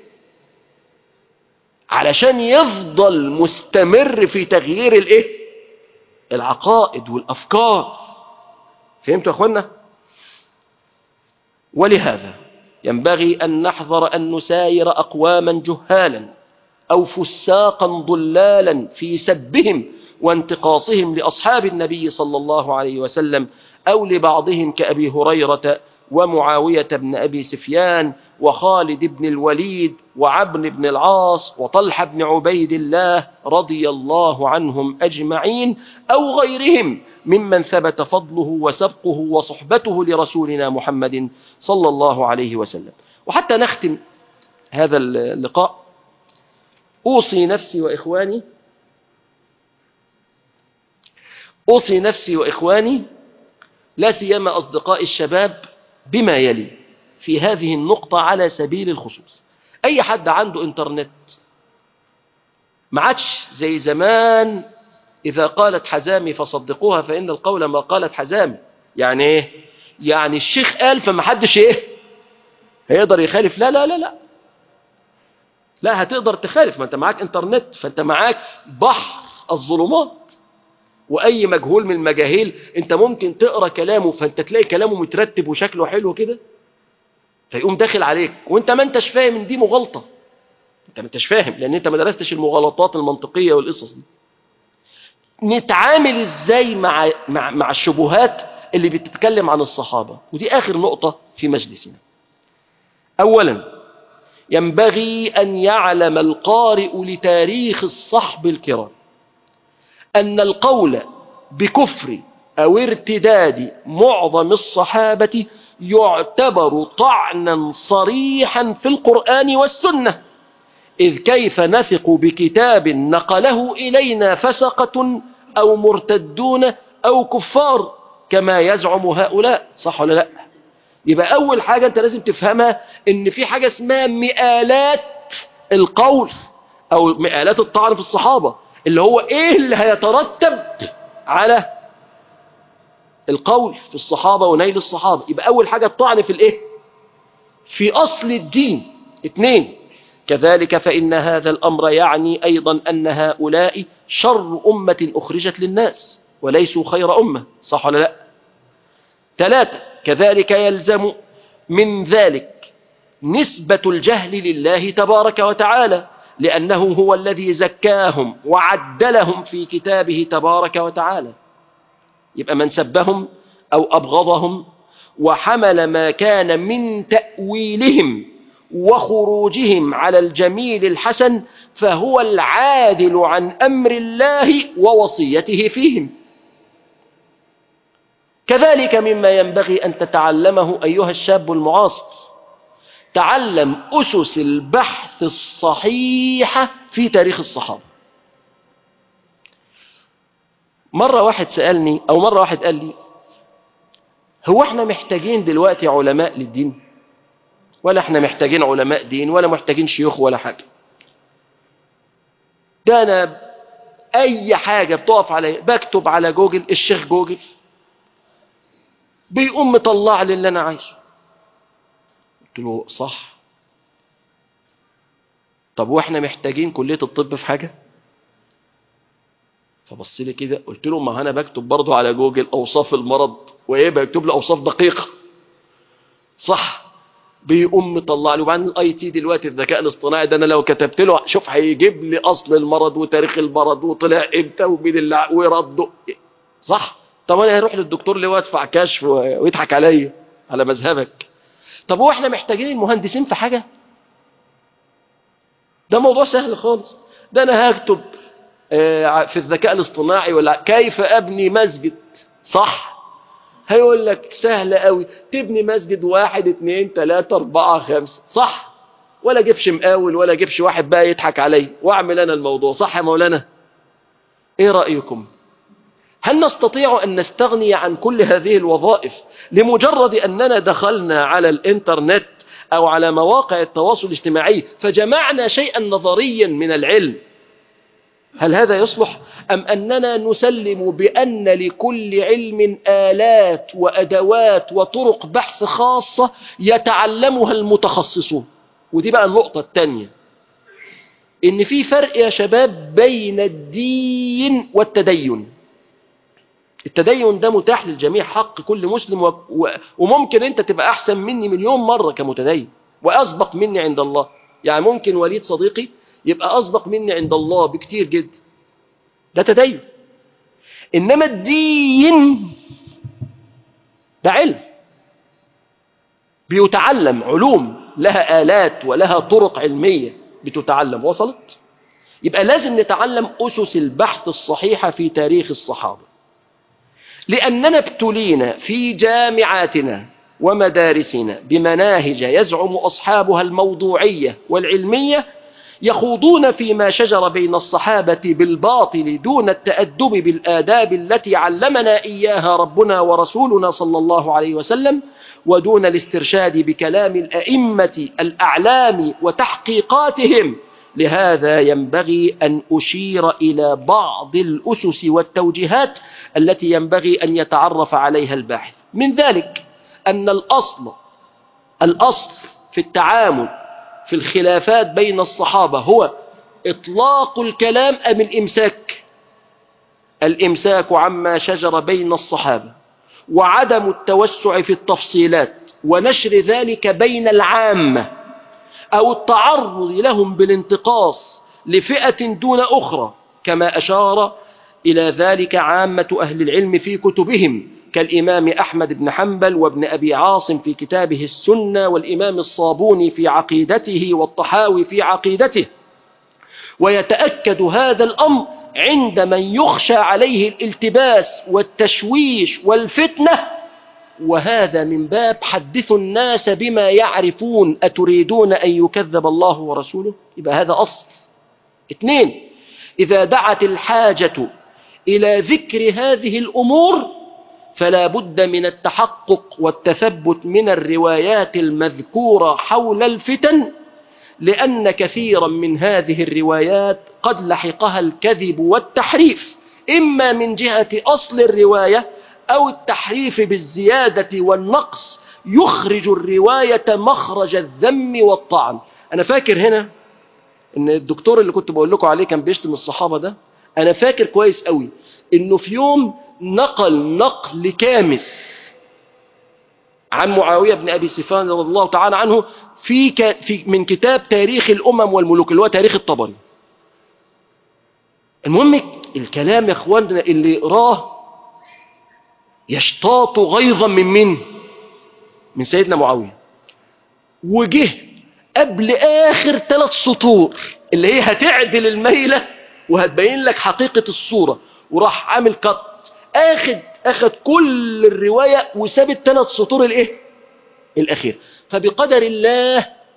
علشان يفضل مستمر في تغيير الايه العقائد والافكار فهمتوا يا اخوانا ولهذا ينبغي ان نحذر ان نساير اقواما جهالا او فساقا ضلالا في سبهم وانتقاصهم لاصحاب النبي صلى الله عليه وسلم او لبعضهم كابي هريره ومعاوية بن أبي سفيان وخالد بن الوليد وعبن بن العاص وطلحة بن عبيد الله رضي الله عنهم أجمعين أو غيرهم ممن ثبت فضله وسبقه وصحبته لرسولنا محمد صلى الله عليه وسلم وحتى نختم هذا اللقاء أوصي نفسي وإخواني أوصي نفسي وإخواني لا سيما أصدقاء الشباب بما يلي في هذه النقطة على سبيل الخصوص أي حد عنده إنترنت ما عادش زي زمان إذا قالت حزامي فصدقوها فإن القول ما قالت حزامي يعني إيه؟ يعني الشيخ قال فما حدش إيه هيقدر يخالف لا لا لا لا لا هتقدر تخالف ما أنت معاك إنترنت فأنت معاك بحر الظلمات واي مجهول من المجاهيل انت ممكن تقرا كلامه فانت تلاقي كلامه مترتب وشكله حلو كده فيقوم داخل عليك وانت ما انتش فاهم ان دي مغالطه انت ما انتش فاهم لان انت ما درستش المغالطات المنطقيه والقصص دي نتعامل ازاي مع مع مع الشبهات اللي بتتكلم عن الصحابه ودي اخر نقطه في مجلسنا اولا ينبغي ان يعلم القارئ لتاريخ الصحب الكرام أن القول بكفر أو ارتداد معظم الصحابة يعتبر طعنا صريحا في القرآن والسنة إذ كيف نثق بكتاب نقله إلينا فسقة أو مرتدون أو كفار كما يزعم هؤلاء صح ولا لا يبقى أول حاجة أنت لازم تفهمها إن في حاجة اسمها مئالات القول أو مئالات الطعن في الصحابة اللي هو ايه اللي هيترتب على القول في الصحابة ونيل الصحابة يبقى اول حاجة الطعن في الايه في اصل الدين اثنين كذلك فإن هذا الأمر يعني أيضا أن هؤلاء شر أمة أخرجت للناس وليسوا خير أمة صح ولا لا ثلاثة كذلك يلزم من ذلك نسبة الجهل لله تبارك وتعالى لأنه هو الذي زكاهم وعدلهم في كتابه تبارك وتعالى يبقى من سبهم أو أبغضهم وحمل ما كان من تأويلهم وخروجهم على الجميل الحسن فهو العادل عن أمر الله ووصيته فيهم كذلك مما ينبغي أن تتعلمه أيها الشاب المعاصر تعلم أسس البحث الصحيحة في تاريخ الصحابة مرة واحد سألني أو مرة واحد قال لي هو احنا محتاجين دلوقتي علماء للدين ولا احنا محتاجين علماء دين ولا محتاجين شيوخ ولا حاجة ده انا اي حاجة بتقف علي بكتب على جوجل الشيخ جوجل بيقوم مطلع لي اللي انا عايزه قلت له صح طب واحنا محتاجين كلية الطب في حاجة فبص لي كده قلت له ما انا بكتب برضه على جوجل اوصاف المرض وايه بكتب له اوصاف دقيقة صح بيقوم مطلع لي وبعدين الاي تي دلوقتي الذكاء الاصطناعي ده انا لو كتبت له شوف هيجيب لي اصل المرض وتاريخ المرض وطلع امتى ومين اللي ورده صح طب انا هروح للدكتور ليه وادفع كشف ويضحك عليا على مذهبك طب هو احنا محتاجين المهندسين في حاجه ده موضوع سهل خالص ده انا هكتب في الذكاء الاصطناعي ولا كيف ابني مسجد صح هيقول لك سهل قوي تبني مسجد واحد اتنين تلاتة اربعة خمسة صح ولا جيبش مقاول ولا جيبش واحد بقى يضحك علي واعمل انا الموضوع صح يا مولانا ايه رأيكم هل نستطيع ان نستغني عن كل هذه الوظائف لمجرد اننا دخلنا على الانترنت او على مواقع التواصل الاجتماعي فجمعنا شيئا نظريا من العلم هل هذا يصلح أم أننا نسلم بأن لكل علم آلات وأدوات وطرق بحث خاصة يتعلمها المتخصصون ودي بقى النقطة الثانية إن في فرق يا شباب بين الدين والتدين التدين ده متاح للجميع حق كل مسلم و... و... وممكن أنت تبقى أحسن مني مليون مرة كمتدين وأسبق مني عند الله يعني ممكن وليد صديقي يبقى أسبق مني عند الله بكتير جدا ده تدين إنما الدين ده علم بيتعلم علوم لها آلات ولها طرق علمية بتتعلم وصلت يبقى لازم نتعلم أسس البحث الصحيحة في تاريخ الصحابة لأننا ابتلينا في جامعاتنا ومدارسنا بمناهج يزعم أصحابها الموضوعية والعلمية يخوضون فيما شجر بين الصحابة بالباطل دون التأدب بالآداب التي علمنا إياها ربنا ورسولنا صلى الله عليه وسلم ودون الاسترشاد بكلام الأئمة الأعلام وتحقيقاتهم لهذا ينبغي أن أشير إلى بعض الأسس والتوجيهات التي ينبغي أن يتعرف عليها الباحث من ذلك أن الأصل الأصل في التعامل في الخلافات بين الصحابة هو إطلاق الكلام أم الإمساك الإمساك عما شجر بين الصحابة وعدم التوسع في التفصيلات ونشر ذلك بين العامة أو التعرض لهم بالانتقاص لفئة دون أخرى كما أشار إلى ذلك عامة أهل العلم في كتبهم كالإمام أحمد بن حنبل وابن أبي عاصم في كتابه السنة والإمام الصابوني في عقيدته والطحاوي في عقيدته ويتأكد هذا الأمر عند من يخشى عليه الالتباس والتشويش والفتنة وهذا من باب حدثوا الناس بما يعرفون أتريدون أن يكذب الله ورسوله يبقى هذا أصل اثنين إذا دعت الحاجة إلى ذكر هذه الأمور فلا بد من التحقق والتثبت من الروايات المذكورة حول الفتن لأن كثيرا من هذه الروايات قد لحقها الكذب والتحريف إما من جهة أصل الرواية أو التحريف بالزيادة والنقص يخرج الرواية مخرج الذم والطعن أنا فاكر هنا إن الدكتور اللي كنت بقول لكم عليه كان بيشتم الصحابة ده أنا فاكر كويس قوي إنه في يوم نقل نقل كامل عن معاوية بن أبي سفيان رضي الله تعالى عنه في, ك... في من كتاب تاريخ الأمم والملوك اللي هو تاريخ الطبري المهم الكلام يا اخواننا اللي يقراه يشتاط غيظا من من من سيدنا معاوية وجه قبل آخر ثلاث سطور اللي هي هتعدل الميلة وهتبين لك حقيقة الصورة وراح عامل قط اخد اخد كل الرواية وساب الثلاث سطور الايه الاخير فبقدر الله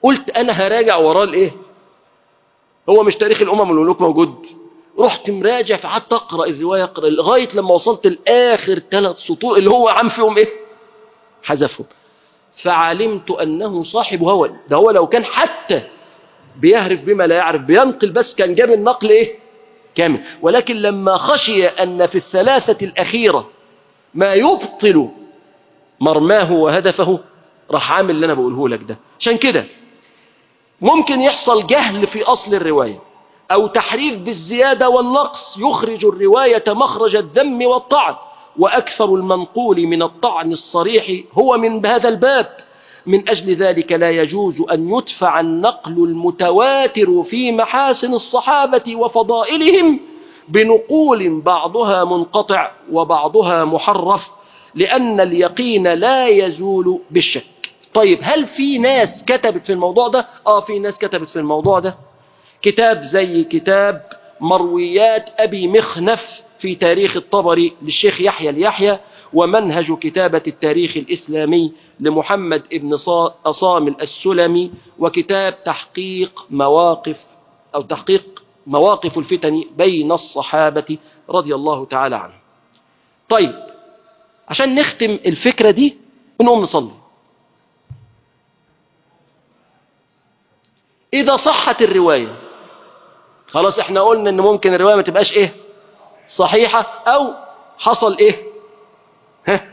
قلت أنا هراجع وراه الإيه هو مش تاريخ الأمم والملوك موجود رحت مراجع فقعدت أقرأ الرواية أقرأ لغاية لما وصلت لآخر ثلاث سطور اللي هو عم فيهم إيه حذفهم فعلمت أنه صاحب هوى ده هو لو كان حتى بيهرف بما لا يعرف بينقل بس كان جاب النقل إيه كامل ولكن لما خشي أن في الثلاثة الأخيرة ما يبطل مرماه وهدفه راح عامل اللي أنا بقوله لك ده عشان كده ممكن يحصل جهل في أصل الرواية أو تحريف بالزيادة والنقص يخرج الرواية مخرج الذم والطعن وأكثر المنقول من الطعن الصريح هو من هذا الباب من أجل ذلك لا يجوز أن يدفع النقل المتواتر في محاسن الصحابة وفضائلهم بنقول بعضها منقطع وبعضها محرف لأن اليقين لا يزول بالشك طيب هل في ناس كتبت في الموضوع ده؟ آه في ناس كتبت في الموضوع ده كتاب زي كتاب مرويات أبي مخنف في تاريخ الطبري للشيخ يحيى اليحيى ومنهج كتابة التاريخ الإسلامي لمحمد ابن أصام السلمي وكتاب تحقيق مواقف أو تحقيق مواقف الفتن بين الصحابة رضي الله تعالى عنهم طيب عشان نختم الفكرة دي ونقوم نصلي إذا صحت الرواية خلاص احنا قلنا ان ممكن الرواية ما تبقاش ايه صحيحة او حصل ايه ها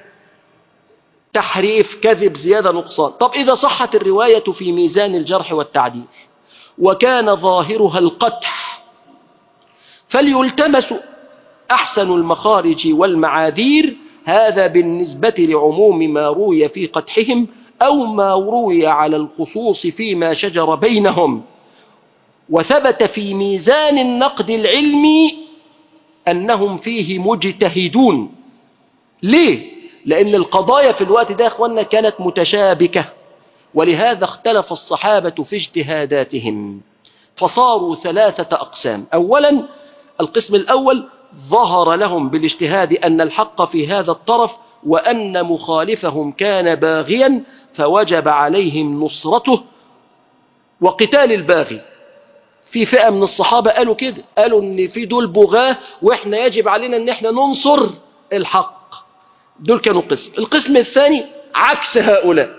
تحريف كذب زيادة نقصان طب إذا صحت الرواية في ميزان الجرح والتعديل وكان ظاهرها القدح فليلتمس أحسن المخارج والمعاذير هذا بالنسبة لعموم ما روي في قدحهم أو ما روي على الخصوص فيما شجر بينهم وثبت في ميزان النقد العلمي أنهم فيه مجتهدون ليه؟ لأن القضايا في الوقت ده يا أخوانا كانت متشابكة ولهذا اختلف الصحابة في اجتهاداتهم فصاروا ثلاثة أقسام أولا القسم الأول ظهر لهم بالاجتهاد أن الحق في هذا الطرف وأن مخالفهم كان باغيا فوجب عليهم نصرته وقتال الباغي في فئة من الصحابة قالوا كده قالوا ان في دول بغاة واحنا يجب علينا ان احنا ننصر الحق دول كانوا قسم القسم الثاني عكس هؤلاء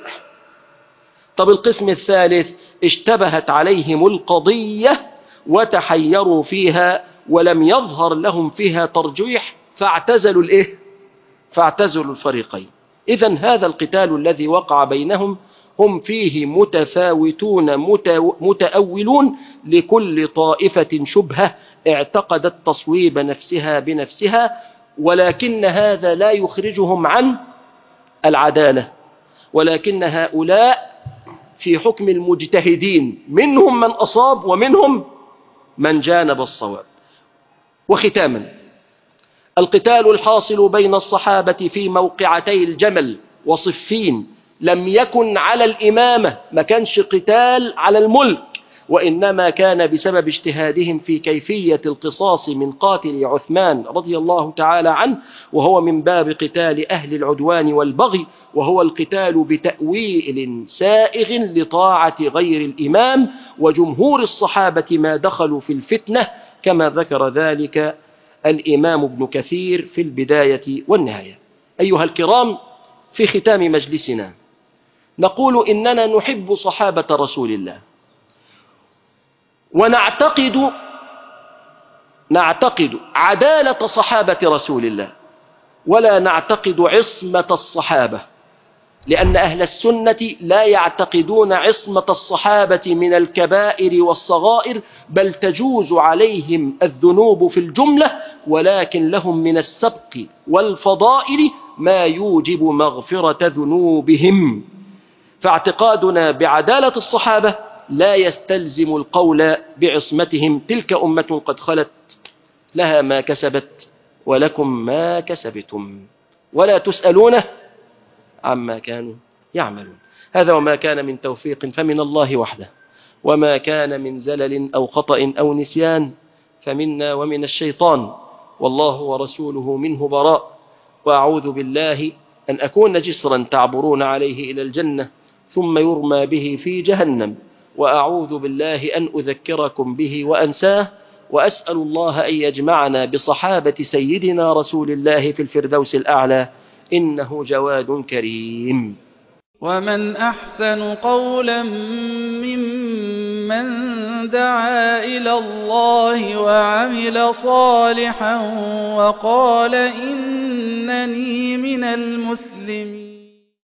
طب القسم الثالث اشتبهت عليهم القضية وتحيروا فيها ولم يظهر لهم فيها ترجيح فاعتزلوا الايه فاعتزلوا الفريقين اذا هذا القتال الذي وقع بينهم هم فيه متفاوتون متأولون لكل طائفة شبهة اعتقدت تصويب نفسها بنفسها ولكن هذا لا يخرجهم عن العدالة ولكن هؤلاء في حكم المجتهدين منهم من أصاب ومنهم من جانب الصواب وختاما القتال الحاصل بين الصحابة في موقعتي الجمل وصفين لم يكن على الإمامة ما كانش قتال على الملك وإنما كان بسبب اجتهادهم في كيفية القصاص من قاتل عثمان رضي الله تعالى عنه وهو من باب قتال أهل العدوان والبغي وهو القتال بتأويل سائغ لطاعة غير الإمام وجمهور الصحابة ما دخلوا في الفتنة كما ذكر ذلك الإمام ابن كثير في البداية والنهاية أيها الكرام في ختام مجلسنا نقول إننا نحب صحابة رسول الله ونعتقد نعتقد عدالة صحابة رسول الله ولا نعتقد عصمة الصحابة لأن أهل السنة لا يعتقدون عصمة الصحابة من الكبائر والصغائر بل تجوز عليهم الذنوب في الجملة ولكن لهم من السبق والفضائل ما يوجب مغفرة ذنوبهم فاعتقادنا بعدالة الصحابة لا يستلزم القول بعصمتهم تلك أمة قد خلت لها ما كسبت ولكم ما كسبتم ولا تسألون عما كانوا يعملون هذا وما كان من توفيق فمن الله وحده وما كان من زلل أو خطأ أو نسيان فمنا ومن الشيطان والله ورسوله منه براء وأعوذ بالله أن أكون جسرا تعبرون عليه إلى الجنة ثم يرمى به في جهنم وأعوذ بالله أن أذكركم به وأنساه وأسأل الله أن يجمعنا بصحابة سيدنا رسول الله في الفردوس الأعلى إنه جواد كريم ومن أحسن قولا ممن دعا إلى الله وعمل صالحا وقال إنني من المسلمين